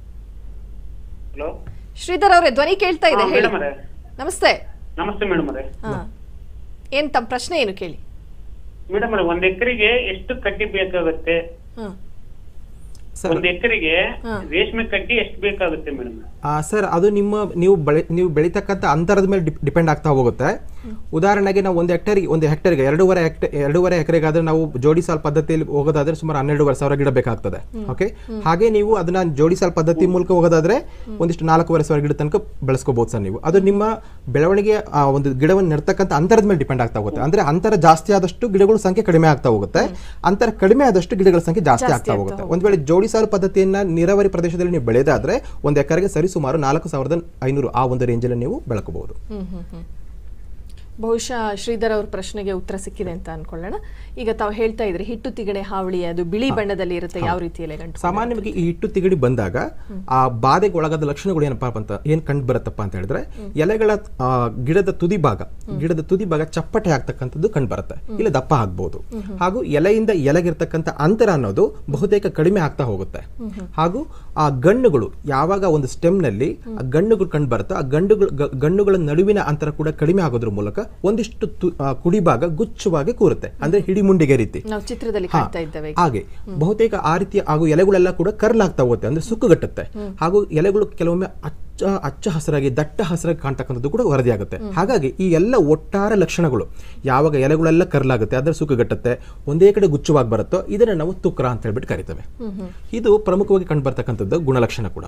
ಹಲೋ ಶ್ರೀಧರ್ ಅವರೇ ಧ್ವನಿ ಕೇಳ್ತಾ ಇದೆ ಹಾ, ಹೇಳಿ ಮೇಡಮ್ ಅವರೇ. ನಮಸ್ತೆ ನಮಸ್ತೆ ಮೇಡಮ್ ಅವರೇ ಹಾ ಏನ್ ತಮ್ಮ ಪ್ರಶ್ನೆ ಏನು ಕೇಳಿ ಮೇಡಮ್ ಅವರೇ ಒಂದ್ ಎಕರೆಗೆ ಎಷ್ಟು ಕಡ್ಡಿ ಬೇಕಾಗುತ್ತೆ ಹಾ ಸರ್ ಒಂದ್ ಎಕರೆಗೆ ರೇಷ್ಮೆ ಕಡ್ಡಿ ಎಷ್ಟು ಬೇಕಾಗುತ್ತೆ ಮೇಡಮ್ ಆ, ಸರ್ ಅದು ನಿಮ್ಮ ನೀವು ಬೆಳೆ ನೀವು ಬೆಳೀತಕ್ಕಂಥ ಅಂತರದ ಮೇಲೆ ಡಿಪೆಂಡ್ ಆಗ್ತಾ ಹೋಗುತ್ತೆ ಉದಾಹರಣೆಗೆ ನಾವು ಒಂದು ಹೆಕ್ಟೇರ್ಗೆ ಒಂದು ಹೆಕ್ಟೇರ್ಗೆ ಎರಡೂವರೆ ಹೆಕ್ಟೆ ಎರಡೂವರೆ ಎಕರೆಗಾದ್ರೆ ನಾವು ಜೋಡಿ ಸಾಲ್ ಪದ್ಧತಿಯಲ್ಲಿ ಹೋಗೋದಾದ್ರೆ ಸುಮಾರು ಹನ್ನೆರಡುವರೆ ಸಾವಿರ ಗಿಡ ಬೇಕಾಗ್ತದೆ ಓಕೆ ಹಾಗೆ ನೀವು ಅದನ್ನ ಜೋಡಿ ಸಾಲ್ ಪದ್ಧತಿ ಮೂಲಕ ಹೋಗೋದಾದ್ರೆ ಒಂದಿಷ್ಟು ನಾಲ್ಕೂವರೆ ಸಾವಿರ ಗಿಡ ತನಕ ಬೆಳೆಸ್ಕೋಬಹುದು ಸರ್ ನೀವು ಅದು ನಿಮ್ಮ ಬೆಳವಣಿಗೆ ಆ ಒಂದು ಗಿಡವನ್ನು ನೆಡ್ತಕ್ಕಂಥ ಅಂತರದ ಮೇಲೆ ಡಿಪೆಂಡ್ ಆಗ್ತಾ ಹೋಗುತ್ತೆ ಅಂದ್ರೆ ಅಂತರ ಜಾಸ್ತಿ ಆದಷ್ಟು ಗಿಡಗಳ ಸಂಖ್ಯೆ ಕಡಿಮೆ ಆಗ್ತಾ ಹೋಗುತ್ತೆ ಅಂತರ ಕಡಿಮೆ ಆದಷ್ಟು ಗಿಡಗಳ ಸಂಖ್ಯೆ ಜಾಸ್ತಿ ಆಗ್ತಾ ಹೋಗುತ್ತೆ ಒಂದ್ ವೇಳೆ ಜೋಡಿ ಸಾಲು ಪದ್ಧತಿಯನ್ನ ನೀರಾವರಿ ಪ್ರದೇಶದಲ್ಲಿ ನೀವು ಬೆಳೆದಾದ್ರೆ ಒಂದು ಎಕರೆಗೆ ಸರಿ ಸುಮಾರು ನಾಲ್ಕು ಸಾವಿರದ ಐನೂರು ಆ ಒಂದು ರೇಂಜಲ್ಲಿ ನೀವು ಬೆಳಕಬಹುದು ಹ್ಮ್ ಹ್ಮ್ ಹ್ಮ್ ಬಹುಶಃ ಶ್ರೀಧರ್ ಅವ್ರ ಪ್ರಶ್ನೆಗೆ ಉತ್ತರ ಸಿಕ್ಕಿದೆ ಅಂತ ಅನ್ಕೊಳ್ಳೋಣ ಈಗ ತಾವು ಹೇಳ್ತಾ ಇದ್ರಿ ಹಿಟ್ಟು ತಿಗಣೆ ಹಾವಳಿ ಅದು ಬಿಳಿ ಬಣ್ಣದಲ್ಲಿ ಇರುತ್ತೆ ಯಾವ ರೀತಿಯಲ್ಲಿ ಗಂಟು ಸಾಮಾನ್ಯವಾಗಿ ಈ ಹಿಟ್ಟು ತಿಗಡಿ ಬಂದಾಗ ಆ ಬಾಧೆಗೆ ಒಳಗಾದ ಲಕ್ಷಣಗಳು ಏನಪ್ಪಾ ಅಂತ ಏನ್ ಕಂಡು ಬರುತ್ತಪ್ಪ ಅಂತ ಹೇಳಿದ್ರೆ ಎಲೆಗಳ ಆ, ಗಿಡದ ತುದಿ ಭಾಗ ಗಿಡದ ತುದಿ ಭಾಗ ಚಪ್ಪಟೆ ಆಗ್ತಕ್ಕಂಥದ್ದು ಕಂಡು ಬರುತ್ತೆ ಇಲ್ಲ ದಪ್ಪ ಆಗ್ಬಹುದು ಹಾಗೂ ಎಲೆಯಿಂದ ಎಲೆಗಿರ್ತಕ್ಕಂಥ ಅಂತರ ಅನ್ನೋದು ಬಹುತೇಕ ಕಡಿಮೆ ಆಗ್ತಾ ಹೋಗುತ್ತೆ ಹಾಗೂ ಆ ಗಣ್ಣುಗಳು ಯಾವಾಗ ಒಂದು ಸ್ಟೆಮ್ ನಲ್ಲಿ ಆ ಗಣ್ಣುಗಳು ಕಂಡು ಬರುತ್ತೋ ಆ ಗಂಡುಗಳು ಗ- ಗಣ್ಣುಗಳ ನಡುವಿನ ಅಂತರ ಕೂಡ ಕಡಿಮೆ ಆಗೋದ್ರ ಮೂಲಕ ಒಂದಿಷ್ಟು ತು- ಆ, ಕುಡಿ ಭಾಗ ಗುಚ್ಛವಾಗಿ ಕೂರುತ್ತೆ ಅಂದ್ರೆ ಹಿಡಿಮುಂಡಿಗೆ ರೀತಿ ನಾವು ಚಿತ್ರದಲ್ಲಿ ಹಾ, ಕಾಣ್ತಾ ಇದ್ದೇವೆ ಈಗ. ಹಾಗೆ ಬಹುತೇಕ ಆ ರೀತಿಯ ಹಾಗೂ ಎಲೆಗಳೆಲ್ಲ ಕೂಡ ಕರ್ಲಾಗ್ತಾ ಹೋಗುತ್ತೆ ಅಂದ್ರೆ ಸುಕ್ಕುಗಟ್ಟುತ್ತೆ ಹಾಗೂ ಎಲೆಗಳು ಕೆಲವೊಮ್ಮೆ ಅಚ್ಚ ಅಚ್ಚ ಹಸಿರಾಗಿ ದಟ್ಟ ಹಸಿರಾಗಿ ಕಾಣ್ತಕ್ಕಂಥದ್ದು ಕೂಡ ವರದಿಯಾಗುತ್ತೆ ಹಾಗಾಗಿ ಈ ಎಲ್ಲ ಒಟ್ಟಾರೆ ಲಕ್ಷಣಗಳು ಯಾವಾಗ ಎಲೆಗಳೆಲ್ಲ ಕರ್ಲಾಗುತ್ತೆ ಅದರ ಸುಕ್ಕುಗಟ್ಟುತ್ತೆ ಒಂದೇ ಕಡೆ ಗುಚ್ಚವಾಗಿ ಬರುತ್ತೋ ಇದನ್ನ ನಾವು ತುಕ್ರ ಅಂತ ಹೇಳ್ಬಿಟ್ಟು ಕರಿತೇವೆ ಇದು ಪ್ರಮುಖವಾಗಿ ಕಂಡು ಬರ್ತಕ್ಕಂಥದ್ದು ಗುಣಲಕ್ಷಣ ಕೂಡ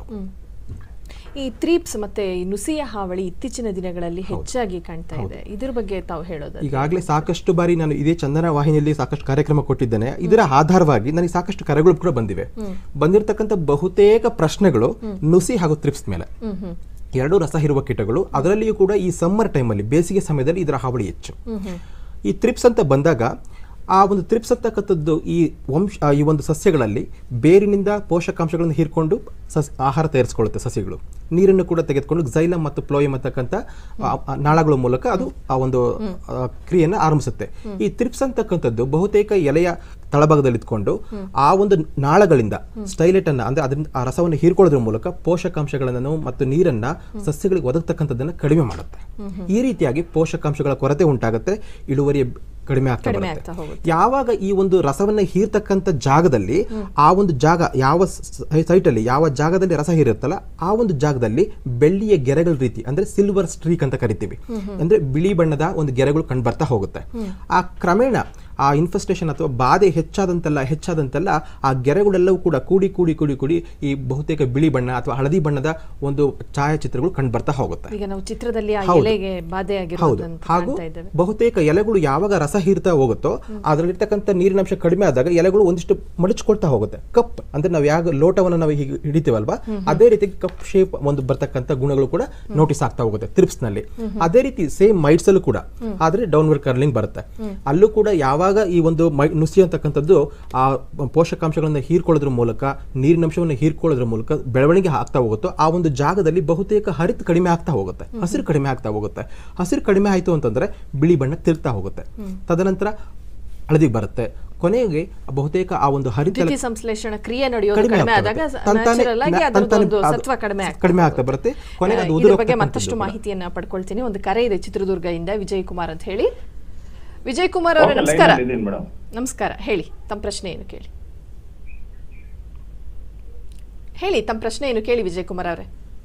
ಈ ತ್ರೀಪ್ಸ್ ಮತ್ತೆ ಈ ನುಸಿಯ ಹಾವಳಿ ಇತ್ತೀಚಿನ ದಿನಗಳಲ್ಲಿ ಹೆಚ್ಚಾಗಿ ಕಾಣ್ತಾ ಇದೆ ಇದ್ರ ಬಗ್ಗೆ ತಾವು ಹೇಳೋದು ಈಗಾಗಲೇ ಸಾಕಷ್ಟು ಬಾರಿ ನಾನು ಇದೇ ಚಂದನ ವಾಹಿನಿಯಲ್ಲಿ ಸಾಕಷ್ಟು ಕಾರ್ಯಕ್ರಮ ಕೊಟ್ಟಿದ್ದೇನೆ ಇದರ ಆಧಾರವಾಗಿ ನನಗೆ ಸಾಕಷ್ಟು ಕರೆಗಳು ಕೂಡ ಬಂದಿವೆ ಬಂದಿರತಕ್ಕಂಥ ಬಹುತೇಕ ಪ್ರಶ್ನೆಗಳು ನುಸಿ ಹಾಗೂ ತ್ರಿಪ್ಸ್ ಮೇಲೆ ಎರಡು ರಸ ಹೀರುವ ಕೀಟಗಳು ಅದರಲ್ಲಿಯೂ ಕೂಡ ಈ ಸಮ್ಮರ್ ಟೈಮಲ್ಲಿ ಬೇಸಿಗೆ ಸಮಯದಲ್ಲಿ ಇದರ ಹಾವಳಿ ಹೆಚ್ಚು ಈ ತ್ರಿಪ್ಸ್ ಅಂತ ಬಂದಾಗ ಆ ಒಂದು ತ್ರಿಪ್ಸ್ ಅಂತಕ್ಕಂಥದ್ದು ಈ ವಂಶ ಆ, ಈ ಒಂದು ಸಸ್ಯಗಳಲ್ಲಿ ಬೇರಿನಿಂದ ಪೋಷಕಾಂಶಗಳನ್ನು ಹೀರ್ಕೊಂಡು ಸಸ್ ಆಹಾರ ತಯಾರಿಸಿಕೊಳ್ಳುತ್ತೆ ಸಸ್ಯಗಳು ನೀರನ್ನು ಕೂಡ ತೆಗೆದುಕೊಂಡು ಝೈಲಮ್ ಮತ್ತು ಪ್ಲೋಯಮ್ ಅಂತಕ್ಕಂಥ ಆ, ಆ, ನಾಳಗಳ ಮೂಲಕ ಅದು ಆ ಒಂದು ಆ, ಕ್ರಿಯೆಯನ್ನು ಆರಂಭಿಸುತ್ತೆ ಈ ತ್ರಿಪ್ಸ್ ಅಂತಕ್ಕಂಥದ್ದು ಬಹುತೇಕ ಎಲೆಯ ತಳಭಾಗದಲ್ಲಿ ಇಟ್ಕೊಂಡು ಆ ಒಂದು ನಾಳಗಳಿಂದ ಸ್ಟೈಲೆಟ್ ಅನ್ನ ಅಂದ್ರೆ ಅದರಿಂದ ಆ ರಸವನ್ನು ಹೀರ್ಕೊಳ್ಳೋದ್ರ ಮೂಲಕ ಪೋಷಕಾಂಶಗಳನ್ನು ಮತ್ತು ನೀರನ್ನ ಸಸ್ಯಗಳಿಗೆ ಒದಗತಕ್ಕಂಥದ್ದನ್ನ ಕಡಿಮೆ ಮಾಡುತ್ತೆ ಈ ರೀತಿಯಾಗಿ ಪೋಷಕಾಂಶಗಳ ಕೊರತೆ ಉಂಟಾಗುತ್ತೆ ಇಳುವರಿ ಕಡಿಮೆ ಆಗ್ತಾ ಕಡಿಮೆ ಬರುತ್ತೆ ಆಗ್ತಾ ಹೋಗುತ್ತೆ. ಯಾವಾಗ ಈ ಒಂದು ರಸವನ್ನ ಹೀರ್ತಕ್ಕಂಥ ಜಾಗದಲ್ಲಿ ಆ ಒಂದು ಜಾಗ ಯಾವ ಸೈಟ್ ಅಲ್ಲಿ ಯಾವ ಜಾಗದಲ್ಲಿ ರಸ ಹೀರುತ್ತಲ್ಲ ಆ ಒಂದು ಜಾಗದಲ್ಲಿ ಬೆಳ್ಳಿಯ ಗೆರೆಗಳ ರೀತಿ ಅಂದ್ರೆ ಸಿಲ್ವರ್ ಸ್ಟ್ರೀಕ್ ಅಂತ ಕರಿತೀವಿ ಅಂದ್ರೆ ಬಿಳಿ ಬಣ್ಣದ ಒಂದು ಗೆರೆಗಳು ಕಂಡು ಬರ್ತಾ ಹೋಗುತ್ತೆ ಆ ಕ್ರಮೇಣ ಆ ಇನ್ಫೆಸ್ಟೇಷನ್ ಅಥವಾ ಬಾಧೆ ಹೆಚ್ಚಾದಂತೆಲ್ಲ ಹೆಚ್ಚಾದಂತೆಲ್ಲ ಆ ಗೆರೆಗಳೆಲ್ಲವೂ ಕೂಡ ಕೂಡಿ ಕೂಡಿ ಕೂಡಿ ಕೂಡಿ ಈ ಬಹುತೇಕ ಬಿಳಿ ಬಣ್ಣ ಅಥವಾ ಹಳದಿ ಬಣ್ಣದ ಒಂದು ಛಾಯಾಚಿತ್ರಗಳು ಕಂಡು ಬರ್ತಾ ಹೋಗುತ್ತೆ ಈಗ ನಾವು ಚಿತ್ರದಲ್ಲಿ ಆ ಹೌದು. ಎಲೆಗೆ ಬಾಧೆ ಹೌದು ಆಗಿರೋದಂತ ಹಾಗೂ ಕಾಣ್ತಾ ಇದ್ದೇವೆ ಬಹುತೇಕ ಎಲೆಗಳು ಯಾವಾಗ ರಸ ಹೀರ್ತಾ ಹೋಗುತ್ತೋ ಅದರಲ್ಲಿರ್ತಕ್ಕಂಥ ನೀರಿನಂಶ ಕಡಿಮೆ ಆದಾಗ ಎಲೆಗಳು ಒಂದಿಷ್ಟು ಮಡಚ್ಕೊಳ್ತಾ ಹೋಗುತ್ತೆ ಕಪ್ ಅಂದ್ರೆ ನಾವು ಯಾವ ಲೋಟವನ್ನು ನಾವು ಹೀಗೆ ಹಿಡಿತೀವಲ್ವಾ ಅದೇ ರೀತಿ ಕಪ್ ಶೇಪ್ ಒಂದು ಬರ್ತಕ್ಕಂಥ ಗುಣಗಳು ಕೂಡ ನೋಟಿಸ್ ಆಗ್ತಾ ಹೋಗುತ್ತೆ ತ್ರಿಪ್ಸ್ ನಲ್ಲಿ ಅದೇ ರೀತಿ ಸೇಮ್ ಮೈಟ್ಸ್ ಅಲ್ಲೂ ಕೂಡ ಆದ್ರೆ ಡೌನ್ವರ್ಡ್ ಕರ್ಲಿಂಗ್ ಬರುತ್ತೆ ಅಲ್ಲೂ ಕೂಡ ಯಾವಾಗ ಈ ಒಂದು ಮೈ ನುಸಿ ಅಂತಕ್ಕಂಥದ್ದು ಆ ಪೋಷಕಾಂಶಗಳನ್ನ ಹೀರ್ಕೊಳ್ಳೋದ್ರ ಮೂಲಕ ನೀರಿನಂಶವನ್ನು ಹೀರ್ಕೊಳ್ಳೋದ್ರ ಮೂಲಕ ಬೆಳವಣಿಗೆ ಆಗ್ತಾ ಹೋಗುತ್ತೋ ಆ ಒಂದು ಜಾಗದಲ್ಲಿ ಬಹುತೇಕ ಹರಿತ ಕಡಿಮೆ ಆಗ್ತಾ ಹೋಗುತ್ತೆ ಹಸಿರು ಕಡಿಮೆ ಆಗ್ತಾ ಹೋಗುತ್ತೆ ಹಸಿರು ಕಡಿಮೆ ಆಯ್ತು ಅಂತಂದ್ರೆ ಬಿಳಿ ಬಣ್ಣ ತಿರುಗ್ತಾ ಹೋಗುತ್ತೆ ತದನಂತರ ಹಳದಿಗೆ ಬರುತ್ತೆ ಕೊನೆಗೆ ಬಹುತೇಕ ಆ ಒಂದು ಹರಿತ ದ್ಯುತಿ ಸಂಶ್ಲೇಷಣ ಕ್ರಿಯೆ ನಡೆಯೋದು ಕಡಿಮೆ ಕಡಿಮೆ ಆಗ್ತಾ ಆದಾಗ ಬರುತ್ತೆ. ತಂತಾನೆ- ನ್ಯಾಚುರಲ್ ಆಗಿ ನ- ಅದರದ್ದು ತಂತಾನೆ ಒಂದು ಅದು ಸತ್ವ ಕಡಿಮೆ ಆಗ್ತಾ ಕಡಿಮೆ ಆಗ್ತಾ ಬರುತ್ತೆ. ಕೊನೆಗೆ ಅದು ಆ, ಉದುರು ಇದ್ರ ಬಗ್ಗೆ ಹೋಗ್ತಕ್ಕಂಥದ್ದು ಮತ್ತಷ್ಟು ಕೂಡ. ಮಾಹಿತಿಯನ್ನ ಪಡ್ಕೊಳ್ತೀನಿ ಒಂದು ಕರೆ ಇದೆ ಚಿತ್ರದುರ್ಗದಿಂದ ವಿಜಯ್ ಕುಮಾರ್ ಅಂತ ಹೇಳಿ ವಿಜಯ್ ಕುಮಾರ್ ಅವರೇ Okay, line ನಮಸ್ಕಾರ ಅಲ್ಲಿ ಇದೀನಿ madam. ನಮಸ್ಕಾರ ಹೇಳಿ ತಮ್ಮ ಪ್ರಶ್ನೆ ಏನು ಕೇಳಿ ಹೇಳಿ ತಮ್ಮ ಪ್ರಶ್ನೆ ಏನು ಕೇಳಿ ವಿಜಯ್ ಕುಮಾರ್ ಅವರೇ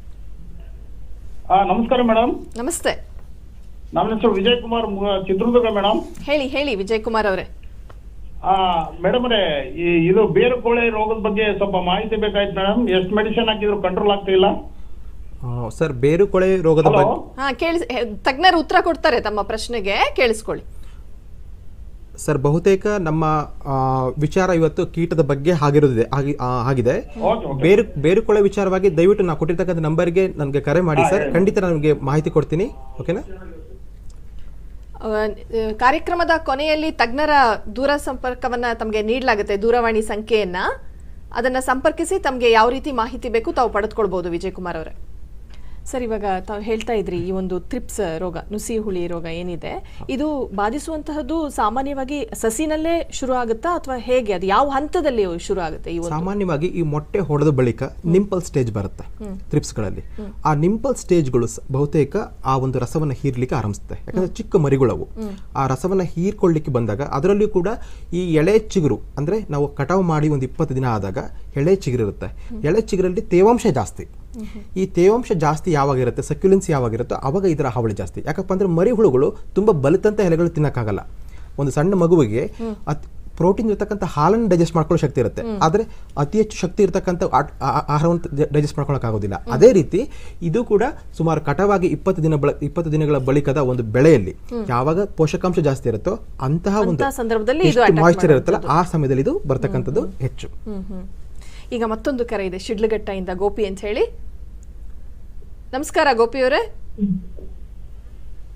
ಆ, ನಮಸ್ಕಾರ ಮೇಡಮ್ ನಮಸ್ತೆ ನಮ್ಮ ಹೆಸರು ವಿಜಯ್ ಕುಮಾರ್ ಮು- ಚಿತ್ರದುರ್ಗ ಮೇಡಮ್ ಹೇಳಿ ಹೇಳಿ ವಿಜಯ್ ಕುಮಾರ್ ಅವರೇ ಮೇಡಮ್ ಅವರೇ ಈ ಇದು ಬೇರು ಕೋಳೆ ರೋಗದ ಬಗ್ಗೆ ಸ್ವಲ್ಪ ಮಾಹಿತಿ ಬೇಕಾಯ್ತು ಮೇಡಮ್ ಎಷ್ಟು ಮೆಡಿಸಿನ್ ಹಾಕಿದ್ರು ಕಂಟ್ರೋಲ್ ಆಗ್ತಾ ಇಲ್ಲ ಆ, ಸರ್ ಬೇರುಕೊಳೆ ರೋಗದ ಹಲೋ ಬಗ್ಗೆ ಹಾ ಕೇಳಿಸ್ ಹೆ- ತಜ್ಞರು ಉತ್ತರ ಕೊಡ್ತಾರೆ ತಮ್ಮ ಪ್ರಶ್ನೆಗೆ ಕೇಳಿಸ್ಕೊಳ್ಳಿ ಸರ್ ಬಹುತೇಕ ನಮ್ಮ ಆ, ವಿಚಾರ ಇವತ್ತು ಕೀಟದ ಬಗ್ಗೆ ಆಗಿರೋದಿದೆ ಆಗಿ- ಆ, ಆಗಿದೆ Okay, okay. ಬೇರು ಬೇರುಕೊಳೆ ವಿಚಾರವಾಗಿ ದಯವಿಟ್ಟು ನಾವು ಕೊಟ್ಟಿರ್ತಕ್ಕಂಥ ನಂಬರ್ಗೆ ನನಗೆ ಕರೆ ಮಾಡಿ ಹಾ, ಸರ್ ಹೇಳಿ. ಖಂಡಿತ ನಾನು ನಿಮಗೆ ಮಾಹಿತಿ ಕೊಡ್ತೀನಿ ಓಕೆನಾ ಆ, ಕಾರ್ಯಕ್ರಮದ ಕೊನೆಯಲ್ಲಿ ತಜ್ಞರ ದೂರ ಸಂಪರ್ಕವನ್ನ ತಮಗೆ ನೀಡಲಾಗುತ್ತೆ ದೂರವಾಣಿ ಸಂಖ್ಯೆಯನ್ನ ಅದನ್ನ ಸಂಪರ್ಕಿಸಿ ತಮಗೆ ಯಾವ ರೀತಿ ಮಾಹಿತಿ ಬೇಕು ತಾವು ಪಡೆದುಕೊಳ್ಬಹುದು ವಿಜಯ್ ಕುಮಾರ್ ಅವರೇ ಸರ್ ಇವಾಗ ತಾವು ಹೇಳ್ತಾ ಇದ್ರಿ ಈ ಒಂದು ಥ್ರಿಪ್ಸ್ ರೋಗ ನುಸಿ ಹುಳಿ ರೋಗ ಏನಿದೆ ಇದು ಬಾಧಿಸುವಂತಹದ್ದು ಸಾಮಾನ್ಯವಾಗಿ ಸಸಿನಲ್ಲೇ ಶುರು ಆಗುತ್ತಾ ಅಥವಾ ಹೇಗೆ ಅದು ಯಾವ ಹಂತದಲ್ಲಿ ಶುರು ಆಗುತ್ತೆ ಈ ಒಂದು ಸಾಮಾನ್ಯವಾಗಿ ಈ ಮೊಟ್ಟೆ ಹೊಡೆದ ಬಳಿಕ ನಿಂಪಲ್ ಸ್ಟೇಜ್ ಬರುತ್ತೆ ತ್ರಿಪ್ಸ್ಗಳಲ್ಲಿ ಆ ನಿಂಪಲ್ ಸ್ಟೇಜ್ಗಳು ಸ- ಬಹುತೇಕ ಆ ಒಂದು ರಸವನ್ನ ಹೀರ್ಲಿಕ್ಕೆ ಆರಂಭಿಸುತ್ತೆ ಯಾಕಂದ್ರೆ ಚಿಕ್ಕ ಮರಿಗಳವು ಆ ರಸವನ್ನ ಹೀರ್ಕೊಳ್ಳಿಕ್ಕೆ ಬಂದಾಗ ಅದರಲ್ಲಿಯೂ ಕೂಡ ಈ ಎಳೆ ಚಿಗುರು ಅಂದ್ರೆ ನಾವು ಕಟಾವು ಮಾಡಿ ಒಂದು ಇಪ್ಪತ್ತು ದಿನ ಆದಾಗ ಎಳೆ ಚಿಗುರು ಇರುತ್ತೆ ಎಳೆ ಚಿಗುರಲ್ಲಿ ತೇವಾಂಶ ಜಾಸ್ತಿ ಈ ತೇವಾಂಶ ಜಾಸ್ತಿ ಯಾವಾಗ ಇರುತ್ತೆ ಸಕ್ಯುಲೆನ್ಸ್ ಯಾವಾಗ ಇರುತ್ತೋ ಅವಾಗ ಇದರ ಹಾವಳಿ ಜಾಸ್ತಿ ಯಾಕಪ್ಪ ಅಂದ್ರೆ ಮರಿ ಹುಳುಗಳು ತುಂಬಾ ಬಲಿತಂತ ಎಲೆಗಳು ತಿನ್ನಕ್ಕಾಗಲ್ಲ ಒಂದು ಸಣ್ಣ ಮಗುವಿಗೆ ಅತ್- ಪ್ರೋಟೀನ್ ಇರತಕ್ಕಂಥ ಹಾಲನ್ನು ಡೈಜೆಸ್ಟ್ ಮಾಡ್ಕೊಳ್ಳೋ ಶಕ್ತಿ ಇರುತ್ತೆ ಆದ್ರೆ ಅತಿ ಹೆಚ್ಚು ಶಕ್ತಿ ಇರತಕ್ಕಂಥ ಆ- ಆ- ಆಹಾರವನ್ನು ಡೈಜೆಸ್ಟ್ ಮಾಡ್ಕೊಳಕ್ ಆಗೋದಿಲ್ಲ ಅದೇ ರೀತಿ ಇದು ಕೂಡ ಸುಮಾರು ಕಟವಾಗಿ ಇಪ್ಪತ್ತು ದಿನ ಬಳ ಇಪ್ಪತ್ತು ದಿನಗಳ ಬಳಿಕದ ಒಂದು ಬೆಳೆಯಲ್ಲಿ ಯಾವಾಗ ಪೋಷಕಾಂಶ ಜಾಸ್ತಿ ಇರುತ್ತೋ ಅಂತಹ ಒಂದು ಅಂತಹ ಸಂದರ್ಭದಲ್ಲಿ ಇದು attack ಮಾಯಿಶ್ಚರ್ ಇರುತ್ತಲ್ಲ ಆ ಸಮಯದಲ್ಲಿ ಇದು ಬರ್ತಕ್ಕಂಥದ್ದು ಹೆಚ್ಚು ಹ್ಮ್ ಹ್ಮ್ ಈಗ ಮತ್ತೊಂದು ಕರೆ ಇದೆ ಶಿಡ್ಲಘಟ್ಟದಿಂದ ಗೋಪಿ ಅಂತ ಹೇಳಿ ನಮಸ್ಕಾರ ಗೋಪಿ ಅವರೇ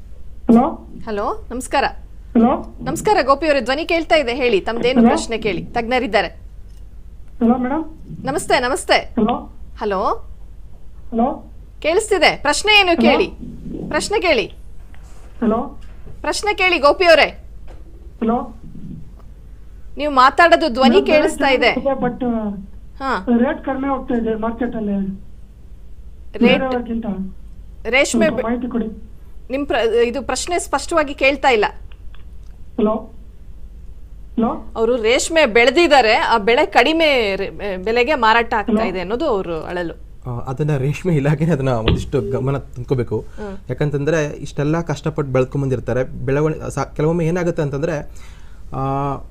ಹಲೋ ಹಲೋ ನಮಸ್ಕಾರ ಹಲೋ ನಮಸ್ಕಾರ ಗೋಪಿ ಅವರೇ ಧ್ವನಿ ಕೇಳ್ತಾ ಇದೆ ಹೇಳಿ ತಮ್ದೇನು Hello? ಪ್ರಶ್ನೆ ಕೇಳಿ ತಜ್ಞರಿದ್ದಾರೆ ಹಲೋ ಮೇಡಮ್ ನಮಸ್ತೆ ನಮಸ್ತೆ ಹಲೋ ಹಲೋ ಹಲೋ ಕೇಳಿಸ್ತಿದೆ ಪ್ರಶ್ನೆ ಏನು ಕೇಳಿ ಪ್ರಶ್ನೆ ಕೇಳಿ ಹಲೋ ಪ್ರಶ್ನೆ ಕೇಳಿ ಗೋಪಿ ಅವರೇ ಹಲೋ ನೀವು ಮಾತಾಡೋದು ಧ್ವನಿ ಕೇಳಿಸ್ತಾ ಇದೆ ಬಟ್ ಹಾ ರೇಟ್ ಕಡಿಮೆ ಹೋಗ್ತಾ ಇದೆ ಮಾರ್ಕೆಟ್ ಅಲ್ಲಿ ರೇಟ್ ಬೇರೆಯವ್ರಿಗಿಂತ ರೇಷ್ಮೆ ಸ್ವಲ್ಪ ಮಾಹಿತಿ ಕೊಡಿ ನಿಮ್ ಪ್ರ- ಇದು ಪ್ರಶ್ನೆ ಸ್ಪಷ್ಟವಾಗಿ ಕೇಳ್ತಾ ಇಲ್ಲ ಹಲೋ ಹಲೋ ಅವರು ರೇಷ್ಮೆ ಬೆಳೆದಿದ್ದಾರೆ ಆ ಬೆಳೆ ಕಡಿಮೆ ರೇ- ಬೆಲೆಗೆ ಮಾರಾಟ ಆಗ್ತಾ ಇದೆ ಅನ್ನೋದು ಅವರು ಅಳಲು ಆ, ಅದನ್ನ ರೇಷ್ಮೆ ಇಲಾಖೆನೇ ಅದನ್ನ ಒಂದಿಷ್ಟು ಗಮನ ತಂದ್ಕೋಬೇಕು ಯಾಕಂತಂದ್ರೆ ಇಷ್ಟೆಲ್ಲ ಕಷ್ಟಪಟ್ಟು ಬೆಳ್ಕೊಂಡ್ ಬಂದಿರ್ತಾರೆ ಬೆಳವಣಿಗೆ ಕೆಲವೊಮ್ಮೆ ಏನಾಗುತ್ತೆ ಅಂತಂದ್ರೆ ಆ,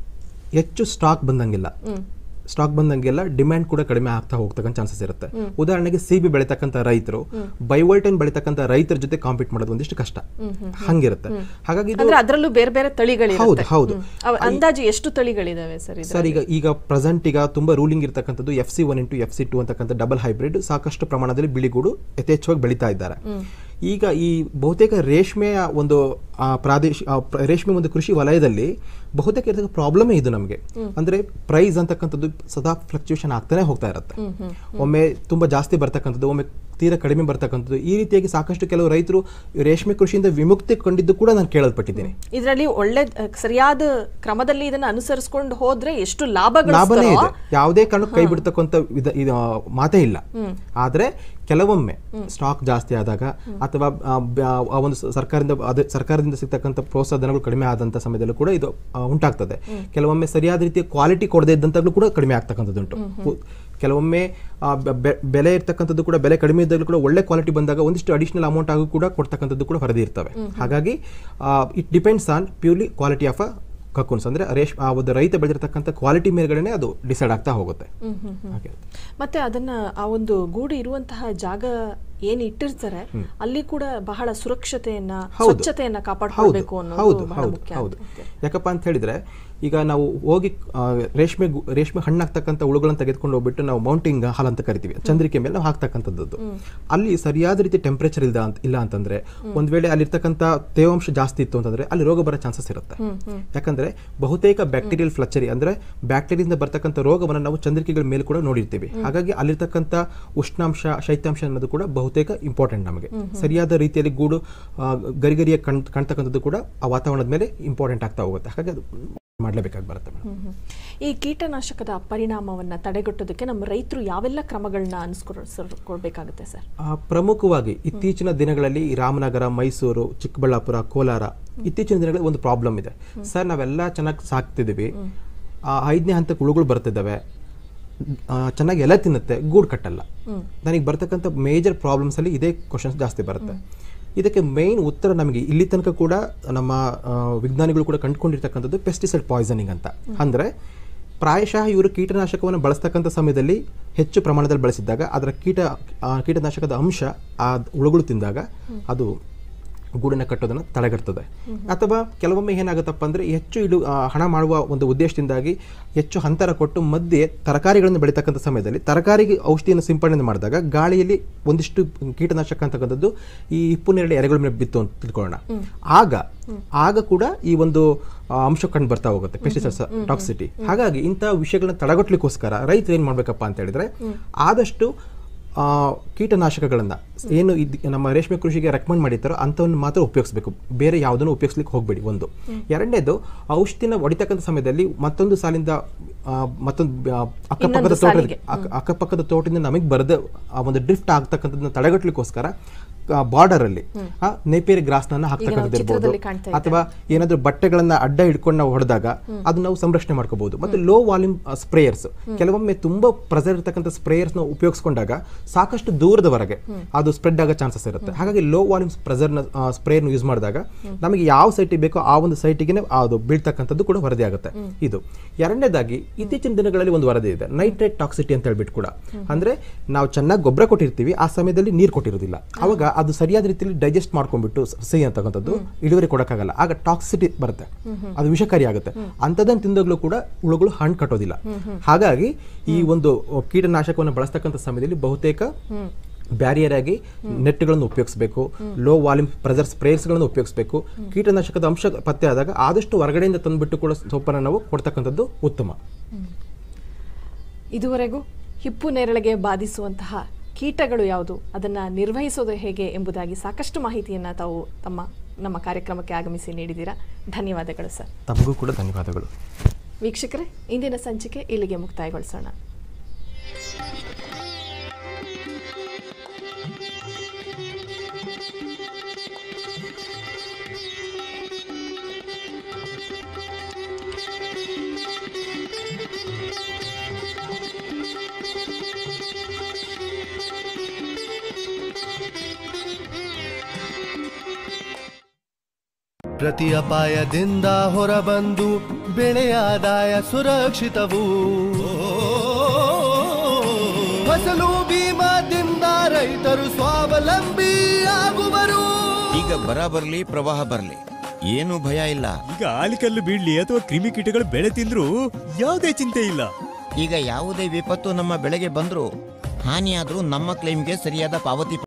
ಹೆಚ್ಚು ಸ್ಟಾಕ್ ಬಂದಂಗಿಲ್ಲ ಸ್ಟಾಕ್ ಬಂದಂಗೆಲ್ಲ ಡಿಮ್ಯಾಂಡ್ ಕೂಡ ಕಡಿಮೆ ಆಗ್ತಾ ಹೋಗ್ತಕ್ಕಂಥ ಚಾನ್ಸಸ್ ಇರುತ್ತೆ ಉದಾಹರಣೆಗೆ ಸಿ ಬಿ ಬೆಳಿತಕ್ಕಂಥ ರೈತರು ಬೈವೋಲ್ಟೈನ್ ಬೆಳಿತಕ್ಕಂಥ ರೈತರ ಜೊತೆ ಕಾಂಪೀಟ್ ಮಾಡೋದು ಒಂದಿಷ್ಟು ಕಷ್ಟ ಹಂಗಿರುತ್ತೆ ಹಾಗಾಗಿ ಇದು ಅಂದ್ರೆ ಅದರಲ್ಲೂ ಬೇರೆ ಬೇರೆ ತಳಿಗಳಿರುತ್ತೆ ಹೌದು ಹೌದು ಹ್ಮ್. ಅವ- ಅಂದಾಜು ಎಷ್ಟು ತಳಿಗಳಿದಾವೆ ಸರ್ ಇದು ಸರ್ ಈಗ ಈಗ ಪ್ರೆಸೆಂಟ್ ಈಗ ತುಂಬಾ ರೂಲಿಂಗ್ ಇರ್ತಕ್ಕಂಥದ್ದು F C one into F C two ಅಂತಕ್ಕಂಥ ಡಬಲ್ ಹೈಬ್ರಿಡ್ ಸಾಕಷ್ಟು ಪ್ರಮಾಣದಲ್ಲಿ ಬಿಳಿಗೂಡು ಯಥೇಚ್ಛವಾಗಿ ಬೆಳೀತಾ ಇದ್ದಾರೆ ಈಗ ಈ ಬಹುತೇಕ ರೇಷ್ಮೆಯ ಒಂದು ಆ, ಪ್ರಾದೇಶ ಆ, ಪ್ರ- ರೇಷ್ಮೆ ಒಂದು ಕೃಷಿ ವಲಯದಲ್ಲಿ ಬಹುತೇಕ ಇರತಕ್ಕ ಪ್ರಾಬ್ಲಮೇ ಇದು ನಮಗೆ ಅಂದ್ರೆ ಪ್ರೈಸ್ ಅಂತಕ್ಕಂಥದ್ದು ಸದಾ ಫ್ಲಕ್ಚುಯೇಷನ್ ಆಗ್ತಾನೆ ಹೋಗ್ತಾ ಇರುತ್ತೆ ಒಮ್ಮೆ ತುಂಬಾ ಜಾಸ್ತಿ ಬರ್ತಕ್ಕಂಥದ್ದು ಒಮ್ಮೆ ತೀರಾ ಕಡಿಮೆ ಬರ್ತಕ್ಕಂಥದ್ದು ಈ ರೀತಿಯಾಗಿ ಸಾಕಷ್ಟು ಕೆಲವು ರೈತರು ರೇಷ್ಮೆ ಕೃಷಿಯಿಂದ ವಿಮುಕ್ತಿ ಕೊಂಡಿದ್ದು ಕೂಡ ನಾನು ಕೇಳಲ್ಪಟ್ಟಿದ್ದೀನಿ ಇದರಲ್ಲಿ ಒಳ್ಳೆ ಅಹ್, ಸರಿಯಾದ ಕ್ರಮದಲ್ಲಿ ಇದನ್ನ ಅನುಸರಿಸ್ಕೊಂಡು ಹೋದ್ರೆ ಎಷ್ಟು ಲಾಭಗಳು ಲಾಭನೇ ಇದೆ ಯಾವುದೇ ಕಾರಣಕ್ಕೂ ಕೈ ಬಿಡ್ತಕ್ಕಂಥ ವಿಧ ಇದು ಆ, ಮಾತೇ ಇಲ್ಲ ಆದ್ರೆ ಕೆಲವೊಮ್ಮೆ ಸ್ಟಾಕ್ ಜಾಸ್ತಿ ಆದಾಗ ಅಥವಾ ಆ, ಬ- ಆ ಒಂದು ಸ- ಸರ್ಕಾರದಿಂದ ಅದೇ ಸರ್ಕಾರದಿಂದ ಸಿಗ್ತಕ್ಕಂಥ ಪ್ರೋತ್ಸಾಹ ಧನಗಳು ಕಡಿಮೆ ಆದಂತ ಸಮಯದಲ್ಲೂ ಕೂಡ ಇದು ಆ, ಉಂಟಾಗ್ತದೆ ಕೆಲವೊಮ್ಮೆ ಸರಿಯಾದ ರೀತಿಯ ಕ್ವಾಲಿಟಿ ಕೊಡದೇ ಇದ್ದಂತಾಗ್ಲೂ ಕೂಡ ಕಡಿಮೆ ಆಗ್ತಕ್ಕಂಥದ್ದು ಉಂಟು ಉ- ಕೆಲವೊಮ್ಮೆ ಆ, ಬೆ- ಬೆ- ಬೆಲೆ ಇರ್ತಕ್ಕಂಥದ್ದು ಕೂಡ ಬೆಲೆ ಕಡಿಮೆ ಇದ್ದಾಗಲೂ ಕೂಡ ಒಳ್ಳೆ ಕ್ವಾಲಿಟಿ ಬಂದಾಗ ಒಂದಿಷ್ಟು ಅಡಿಷನಲ್ ಅಮೌಂಟ್ ಆಗಿ ಕೂಡ ಕೊಡ್ತಕ್ಕಂಥದ್ದು ಕೂಡ ವರದಿ ಇರ್ತವೆ ಹಾಗಾಗಿ it depends on purely quality of uh cocoons ಅಂದ್ರೆ ರೇಷ್ ಆ ಒಂದು ರೈತ ಬೆಳೆದಿರ್ತಕ್ಕಂಥ ಕ್ವಾಲಿಟಿ ಮೇಲ್ಗಡೆನೆ ಅದು ಡಿಸೈಡ್ ಆಗ್ತಾ ಹೋಗುತ್ತೆ ಹಾಗೆ ಮತ್ತೆ ಅದನ್ನ ಆ ಒಂದು ಗೂಡು ಇರುವಂತಹ ಜಾಗ ಏನ್ ಇಟ್ಟಿರ್ತಾರೆ ಅಲ್ಲಿ ಕೂಡ ಬಹಳ ಸುರಕ್ಷತೆಯನ್ನ ಹೌದು. ಸ್ವಚ್ಛತೆಯನ್ನ ಹೌದು ಕಾಪಾಡ್ಕೊಳ್ಬೇಕು ಅನ್ನೋದು ಹೌದು ಬಹಳ ಹೌದು ಮುಖ್ಯ ಹೌದು ಆಗುತ್ತೆ. ಯಾಕಪ್ಪ ಅಂತ ಹೇಳಿದ್ರೆ ಈಗ ನಾವು ಹೋಗಿ ಆ, ರೇಷ್ಮೆ ಗು- ರೇಷ್ಮೆ ಹಣ್ಣಾಗ್ತಕ್ಕಂಥ ಹುಳುಗಳನ್ನ ತೆಗೆದುಕೊಂಡು ಹೋಗ್ಬಿಟ್ಟು ನಾವು ಮೌಂಟಿಂಗ್ ಹಾಲ್ ಅಂತ ಕರಿತೀವಿ ಚಂದ್ರಿಕೆ ಮೇಲೆ ನಾವು ಹಾಕ್ತಕ್ಕಂಥದ್ದು ಅಲ್ಲಿ ಸರಿಯಾದ ರೀತಿ ಟೆಂಪರೇಚರ್ ಇಲ್ಲ ಅಂತ ಇಲ್ಲ ಅಂತಂದ್ರೆ ಒಂದ್ ವೇಳೆ ಅಲ್ಲಿರ್ತಕ್ಕಂಥ ತೇವಾಂಶ ಜಾಸ್ತಿ ಇತ್ತು ಅಂತಂದ್ರೆ ಅಲ್ಲಿ ರೋಗ ಬರೋ ಚಾನ್ಸಸ್ ಇರುತ್ತೆ ಯಾಕಂದ್ರೆ ಬಹುತೇಕ ಬ್ಯಾಕ್ಟೀರಿಯಲ್ ಫ್ಲಚರಿ ಅಂದ್ರೆ ಬ್ಯಾಕ್ಟೀರಿಯಿಂದ ಬರ್ತಕ್ಕಂಥ ರೋಗವನ್ನು ನಾವು ಚಂದ್ರಿಕೆಗಳ ಮೇಲೆ ಕೂಡ ನೋಡಿರ್ತೀವಿ ಹಾಗಾಗಿ ಅಲ್ಲಿರ್ತಕ್ಕಂಥ ಉಷ್ಣಾಂಶ ಶೈತ್ಯಾಂಶ ಅನ್ನೋದು ಕೂಡ ಬಹುತೇಕ ಇಂಪಾರ್ಟೆಂಟ್ ನಮಗೆ ಸರಿಯಾದ ರೀತಿಯಲ್ಲಿ ಗೂಡು ಆ, ಗರಿಗರಿಯ ಕಣ್ ಕಾಣ್ತಕ್ಕಂಥದ್ದು ಕೂಡ ಆ ವಾತಾವರಣದ ಮೇಲೆ ಇಂಪಾರ್ಟೆಂಟ್ ಆಗ್ತಾ ಹೋಗುತ್ತೆ ಹಾಗಾಗಿ ಅದು ಮಾಡಲೇಬೇಕಾಗಿ ಬರುತ್ತೆ ಮೇಡಮ್ ಹ್ಮ್. ಈ ಕೀಟನಾಶಕದ ಪರಿಣಾಮವನ್ನ ತಡೆಗಟ್ಟೋದಕ್ಕೆ ನಮ್ಮ ರೈತರು ಯಾವೆಲ್ಲ ಕ್ರಮಗಳನ್ನ ಅನುಸ್ಕೊಳ್ಬೇಕಾಗುತ್ತೆ ಸರ್ ಆ, ಪ್ರಮುಖವಾಗಿ ಇತ್ತೀಚಿನ ದಿನಗಳಲ್ಲಿ ಈ ರಾಮನಗರ ಮೈಸೂರು ಚಿಕ್ಕಬಳ್ಳಾಪುರ ಕೋಲಾರ ಇತ್ತೀಚಿನ ದಿನಗಳಲ್ಲಿ ಒಂದು ಪ್ರಾಬ್ಲಮ್ ಇದೆ ಸರ್ ನಾವೆಲ್ಲ ಚೆನ್ನಾಗಿ ಸಾಕ್ತಿದ್ದೀವಿ ಆ, ಐದನೇ ಹಂತಕ್ಕೆ ಹುಳುಗಳು ಬರ್ತಿದ್ದಾವೆ ಆ, ಚೆನ್ನಾಗಿ ಎಲೆ ತಿನ್ನುತ್ತೆ ಗೂಡು ಕಟ್ಟಲ್ಲ ನನಗೆ ಬರ್ತಕ್ಕಂಥ ಮೇಜರ್ ಪ್ರಾಬ್ಲಮ್ಸ್ ಅಲ್ಲಿ ಇದೇ ಕ್ವಶನ್ಸ್ ಜಾಸ್ತಿ ಬರುತ್ತೆ ಇದಕ್ಕೆ ಮೇನ್ ಉತ್ತರ ನಮಗೆ ಇಲ್ಲಿ ತನಕ ಕೂಡ ನಮ್ಮ ಆ, ವಿಜ್ಞಾನಿಗಳು ಕೂಡ ಕಂಡುಕೊಂಡಿರ್ತಕ್ಕಂಥದ್ದು ಪೆಸ್ಟಿಸೈಡ್ ಪಾಯ್ಸನಿಂಗ್ ಅಂತ ಅಂದ್ರೆ ಪ್ರಾಯಶಃ ಇವರು ಕೀಟನಾಶಕವನ್ನು ಬಳಸ್ತಕ್ಕಂಥ ಸಮಯದಲ್ಲಿ ಹೆಚ್ಚು ಪ್ರಮಾಣದಲ್ಲಿ ಬಳಸಿದ್ದಾಗ ಅದರ ಕೀಟ ಆ ಕೀಟನಾಶಕದ ಅಂಶ ಆ ಹುಳುಗಳು ತಿಂದಾಗ ಅದು ಗೂಡನ್ನ ಕಟ್ಟೋದನ್ನ ತಡೆಗಟ್ತದೆ ಅಥವಾ ಕೆಲವೊಮ್ಮೆ ಏನಾಗುತ್ತಪ್ಪ ಅಂದ್ರೆ ಹೆಚ್ಚು ಇಳು ಆ, ಹಣ ಮಾಡುವ ಒಂದು ಉದ್ದೇಶದಿಂದಾಗಿ ಹೆಚ್ಚು ಅಂತರ ಕೊಟ್ಟು ಮಧ್ಯೆ ತರಕಾರಿಗಳನ್ನು ಬೆಳೀತಕ್ಕಂಥ ಸಮಯದಲ್ಲಿ ತರಕಾರಿಗೆ ಔಷಧಿಯನ್ನು ಸಿಂಪಡಣೆ ಮಾಡಿದಾಗ ಗಾಳಿಯಲ್ಲಿ ಒಂದಿಷ್ಟು ಕೀಟನಾಶಕ ಅಂತಕ್ಕಂಥದ್ದು ಈ ಹಿಪ್ಪು ನೇರಳೆ ಎರೆಗಳ ಮೇಲೆ ಬಿತ್ತು ಅಂತ ತಿಳ್ಕೊಳ್ಳೋಣ ಆಗ ಆಗ ಕೂಡ ಈ ಒಂದು ಆ, ಅಂಶ ಕಂಡು ಬರ್ತಾ ಹೋಗುತ್ತೆ ಪೆಸ್ಟಿಸೈಡ್ಸ್ ಟಾಕ್ಸಿಟಿ ಹಾಗಾಗಿ ಇಂಥ ವಿಷಯಗಳನ್ನ ತಡೆಗಟ್ಟಲಿಕ್ಕೋಸ್ಕರ ರೈತರು ಏನ್ ಮಾಡ್ಬೇಕಪ್ಪ ಅಂತ ಹೇಳಿದ್ರೆ ಆದಷ್ಟು ಆ, ಕೀಟನಾಶಕಗಳನ್ನ ಏನು ಇದ್ ನಮ್ಮ ರೇಷ್ಮೆ ಕೃಷಿಗೆ ರೆಕಮೆಂಡ್ ಮಾಡಿರ್ತಾರೋ ಅಂಥವನ್ನು ಮಾತ್ರ ಉಪಯೋಗಿಸಬೇಕು ಬೇರೆ ಯಾವುದನ್ನು ಉಪಯೋಗಿಸ್ಲಿಕ್ಕೆ ಹೋಗಬೇಡಿ ಒಂದು ಎರಡನೇದು ಔಷಧಿನ ಹೊಡಿತಕ್ಕಂಥ ಸಮಯದಲ್ಲಿ ಮತ್ತೊಂದು ಸಾಲಿಂದ ಆ, ಮತ್ತೊಂದು ಆ, ಅಕ್ಕಪಕ್ಕದ ಇನ್ನೊಂದು ತೋಟದ ಸಾಲಿಗೆ. ಅಕ್ಕ- ಅಕ್ಕಪಕ್ಕದ ತೋಟದಿಂದ ನಮಗೆ ಬರದ ಆ ಒಂದು ಡ್ರಿಫ್ಟ್ ಆಗ್ತಕ್ಕಂಥದ್ದನ್ನ ತಡೆಗಟ್ಟಲಿಕ್ಕೋಸ್ಕರ ಬಾರ್ಡರ್ ಅಲ್ಲಿ ಆ ನೇಪಿಯರ್ ಗ್ರಾಸ್ ನ ಹಾಕ್ತಕ್ಕಂಥದ್ದು ಇರ್ಬೋದು ಚಿತ್ರದಲ್ಲಿ ಕಾಣ್ತಾ ಅಥವಾ ಏನಾದ್ರೂ ಬಟ್ಟೆಗಳನ್ನ ಅಡ್ಡ ಹಿಡ್ಕೊಂಡು ನಾವು ಹೊಡೆದಾಗ ಅದು ನಾವು ಸಂರಕ್ಷಣೆ ಮಾಡ್ಕೋಬಹುದು ಮತ್ತೆ ಲೋ ವಾಲ್ಯೂಮ್ ಸ್ಪ್ರೇಯರ್ಸ್ ಕೆಲವೊಮ್ಮೆ ತುಂಬಾ ಪ್ರೆಸರ್ ಇರತಕ್ಕಂಥ ಸ್ಪ್ರೇಯರ್ಸ್ ನ ಉಪಯೋಗಿಸ್ಕೊಂಡಾಗ ಸಾಕಷ್ಟು ದೂರದವರೆಗೆ ಅದು ಸ್ಪ್ರೆಡ್ ಆಗೋ ಚಾನ್ಸಸ್ ಇರುತ್ತೆ ಹಾಗಾಗಿ ಲೋ ವಾಲ್ಯೂಮ್ ಪ್ರೆಸರ್ ನ ಸ್ಪ್ರೇಯರ್ ಯೂಸ್ ಮಾಡಿದಾಗ ನಮಗೆ ಯಾವ ಸೈಟಿಗೆ ಬೇಕೋ ಆ ಒಂದು ಸೈಟಿಗೆ ಅದು ಬೀಳ್ತಕ್ಕಂಥದ್ದು ಕೂಡ ವರದಿ ಆಗುತ್ತೆ ಇದು ಎರಡನೇದಾಗಿ ಇತ್ತೀಚಿನ ದಿನಗಳಲ್ಲಿ ಒಂದು ವರದಿ ಇದೆ ನೈಟ್ರೇಟ್ ಟಾಕ್ಸಿಟಿ ಅಂತ ಹೇಳ್ಬಿಟ್ಟು ಕೂಡ ಅಂದ್ರೆ ನಾವು ಚೆನ್ನಾಗಿ ಗೊಬ್ಬರ ಕೊಟ್ಟಿರ್ತೀವಿ ಆ ಸಮಯದಲ್ಲಿ ನೀರು ಕೊಟ್ಟಿರೋದಿಲ್ಲ ಅವಾಗ ಅದು ಸರಿಯಾದ ರೀತಿಯಲ್ಲಿ ಡೈಜೆಸ್ಟ್ ಮಾಡ್ಕೊಂಡ್ಬಿಟ್ಟು ಸಿಹಿ ಅಂತಕ್ಕಂಥದ್ದು ಇಳುವರಿ ಕೊಡಕ್ಕಾಗಲ್ಲ ಆಗ ಟಾಕ್ಸಿಟಿ ಬರುತ್ತೆ ಅದು ವಿಷಕಾರಿ ಆಗುತ್ತೆ ಅಂಥದ್ದನ್ನು ತಿಂದಾಗಲೂ ಕೂಡ ಹುಳುಗಳು ಹಣ್ಣು ಕಟ್ಟೋದಿಲ್ಲ ಹಾಗಾಗಿ ಈ ಒಂದು ಕೀಟನಾಶಕವನ್ನು ಬಳಸ್ತಕ್ಕಂಥ ಸಮಯದಲ್ಲಿ ಬಹುತೇಕ ಬ್ಯಾರಿಯರ್ ಆಗಿ ನೆಟ್ಗಳನ್ನು ಉಪಯೋಗಿಸಬೇಕು ಲೋ ವಾಲ್ಯೂಮ್ ಪ್ರೆಸರ್ ಸ್ಪ್ರೇಸ್ಗಳನ್ನು ಉಪಯೋಗಿಸಬೇಕು ಕೀಟನಾಶಕದ ಅಂಶ ಪತ್ತೆ ಆದಾಗ ಆದಷ್ಟು ಹೊರಗಡೆಯಿಂದ ತಂದುಬಿಟ್ಟು ಕೂಡ ಸೊಪ್ಪನ್ನು ನಾವು ಕೊಡ್ತಕ್ಕಂಥದ್ದು ಉತ್ತಮ ಇದುವರೆಗೂ ಹಿಪ್ಪು ನೇರಳೆಗೆ ಬಾಧಿಸುವಂತಹ ಕೀಟಗಳು ಯಾವುದು ಅದನ್ನು ನಿರ್ವಹಿಸೋದು ಹೇಗೆ ಎಂಬುದಾಗಿ ಸಾಕಷ್ಟು ಮಾಹಿತಿಯನ್ನು ತಾವು ತಮ್ಮ ನಮ್ಮ ಕಾರ್ಯಕ್ರಮಕ್ಕೆ ಆಗಮಿಸಿ ನೀಡಿದ್ದೀರಾ ಧನ್ಯವಾದಗಳು ಸರ್ ತಮಗೂ ಕೂಡ ಧನ್ಯವಾದಗಳು ವೀಕ್ಷಕರೇ ಇಂದಿನ ಸಂಚಿಕೆ ಇಲ್ಲಿಗೆ ಮುಕ್ತಾಯಗೊಳಿಸೋಣ ಪ್ರತಿ ಅಪಾಯದಿಂದ ಹೊರಬಂದು ಬೆಳೆಯ ಆದಾಯ ಸುರಕ್ಷಿತವು ಫಸಲು ಬೀಮಾದಿಂದ ರೈತರು ಸ್ವಾವಲಂಬಿ ಆಗುವರು ಈಗ ಬರ ಬರ್ಲಿ ಪ್ರವಾಹ ಬರ್ಲಿ ಏನು ಭಯ ಇಲ್ಲ ಈಗ ಆಲಿಕಲ್ಲು ಬೀಳ್ಲಿ ಅಥವಾ ಕ್ರಿಮಿಕೀಟಗಳು ಬೆಳೆ ತಿಂದ್ರು ಯಾವುದೇ ಚಿಂತೆ ಇಲ್ಲ ಈಗ ಯಾವುದೇ ವಿಪತ್ತು ನಮ್ಮ ಬೆಳೆಗೆ ಬಂದ್ರು ಹಾನಿಯಾದ್ರೂ ನಮ್ಮ ಕ್ಲೈಮ್ಗೆ ಸರಿಯಾದ ಪಾವತಿ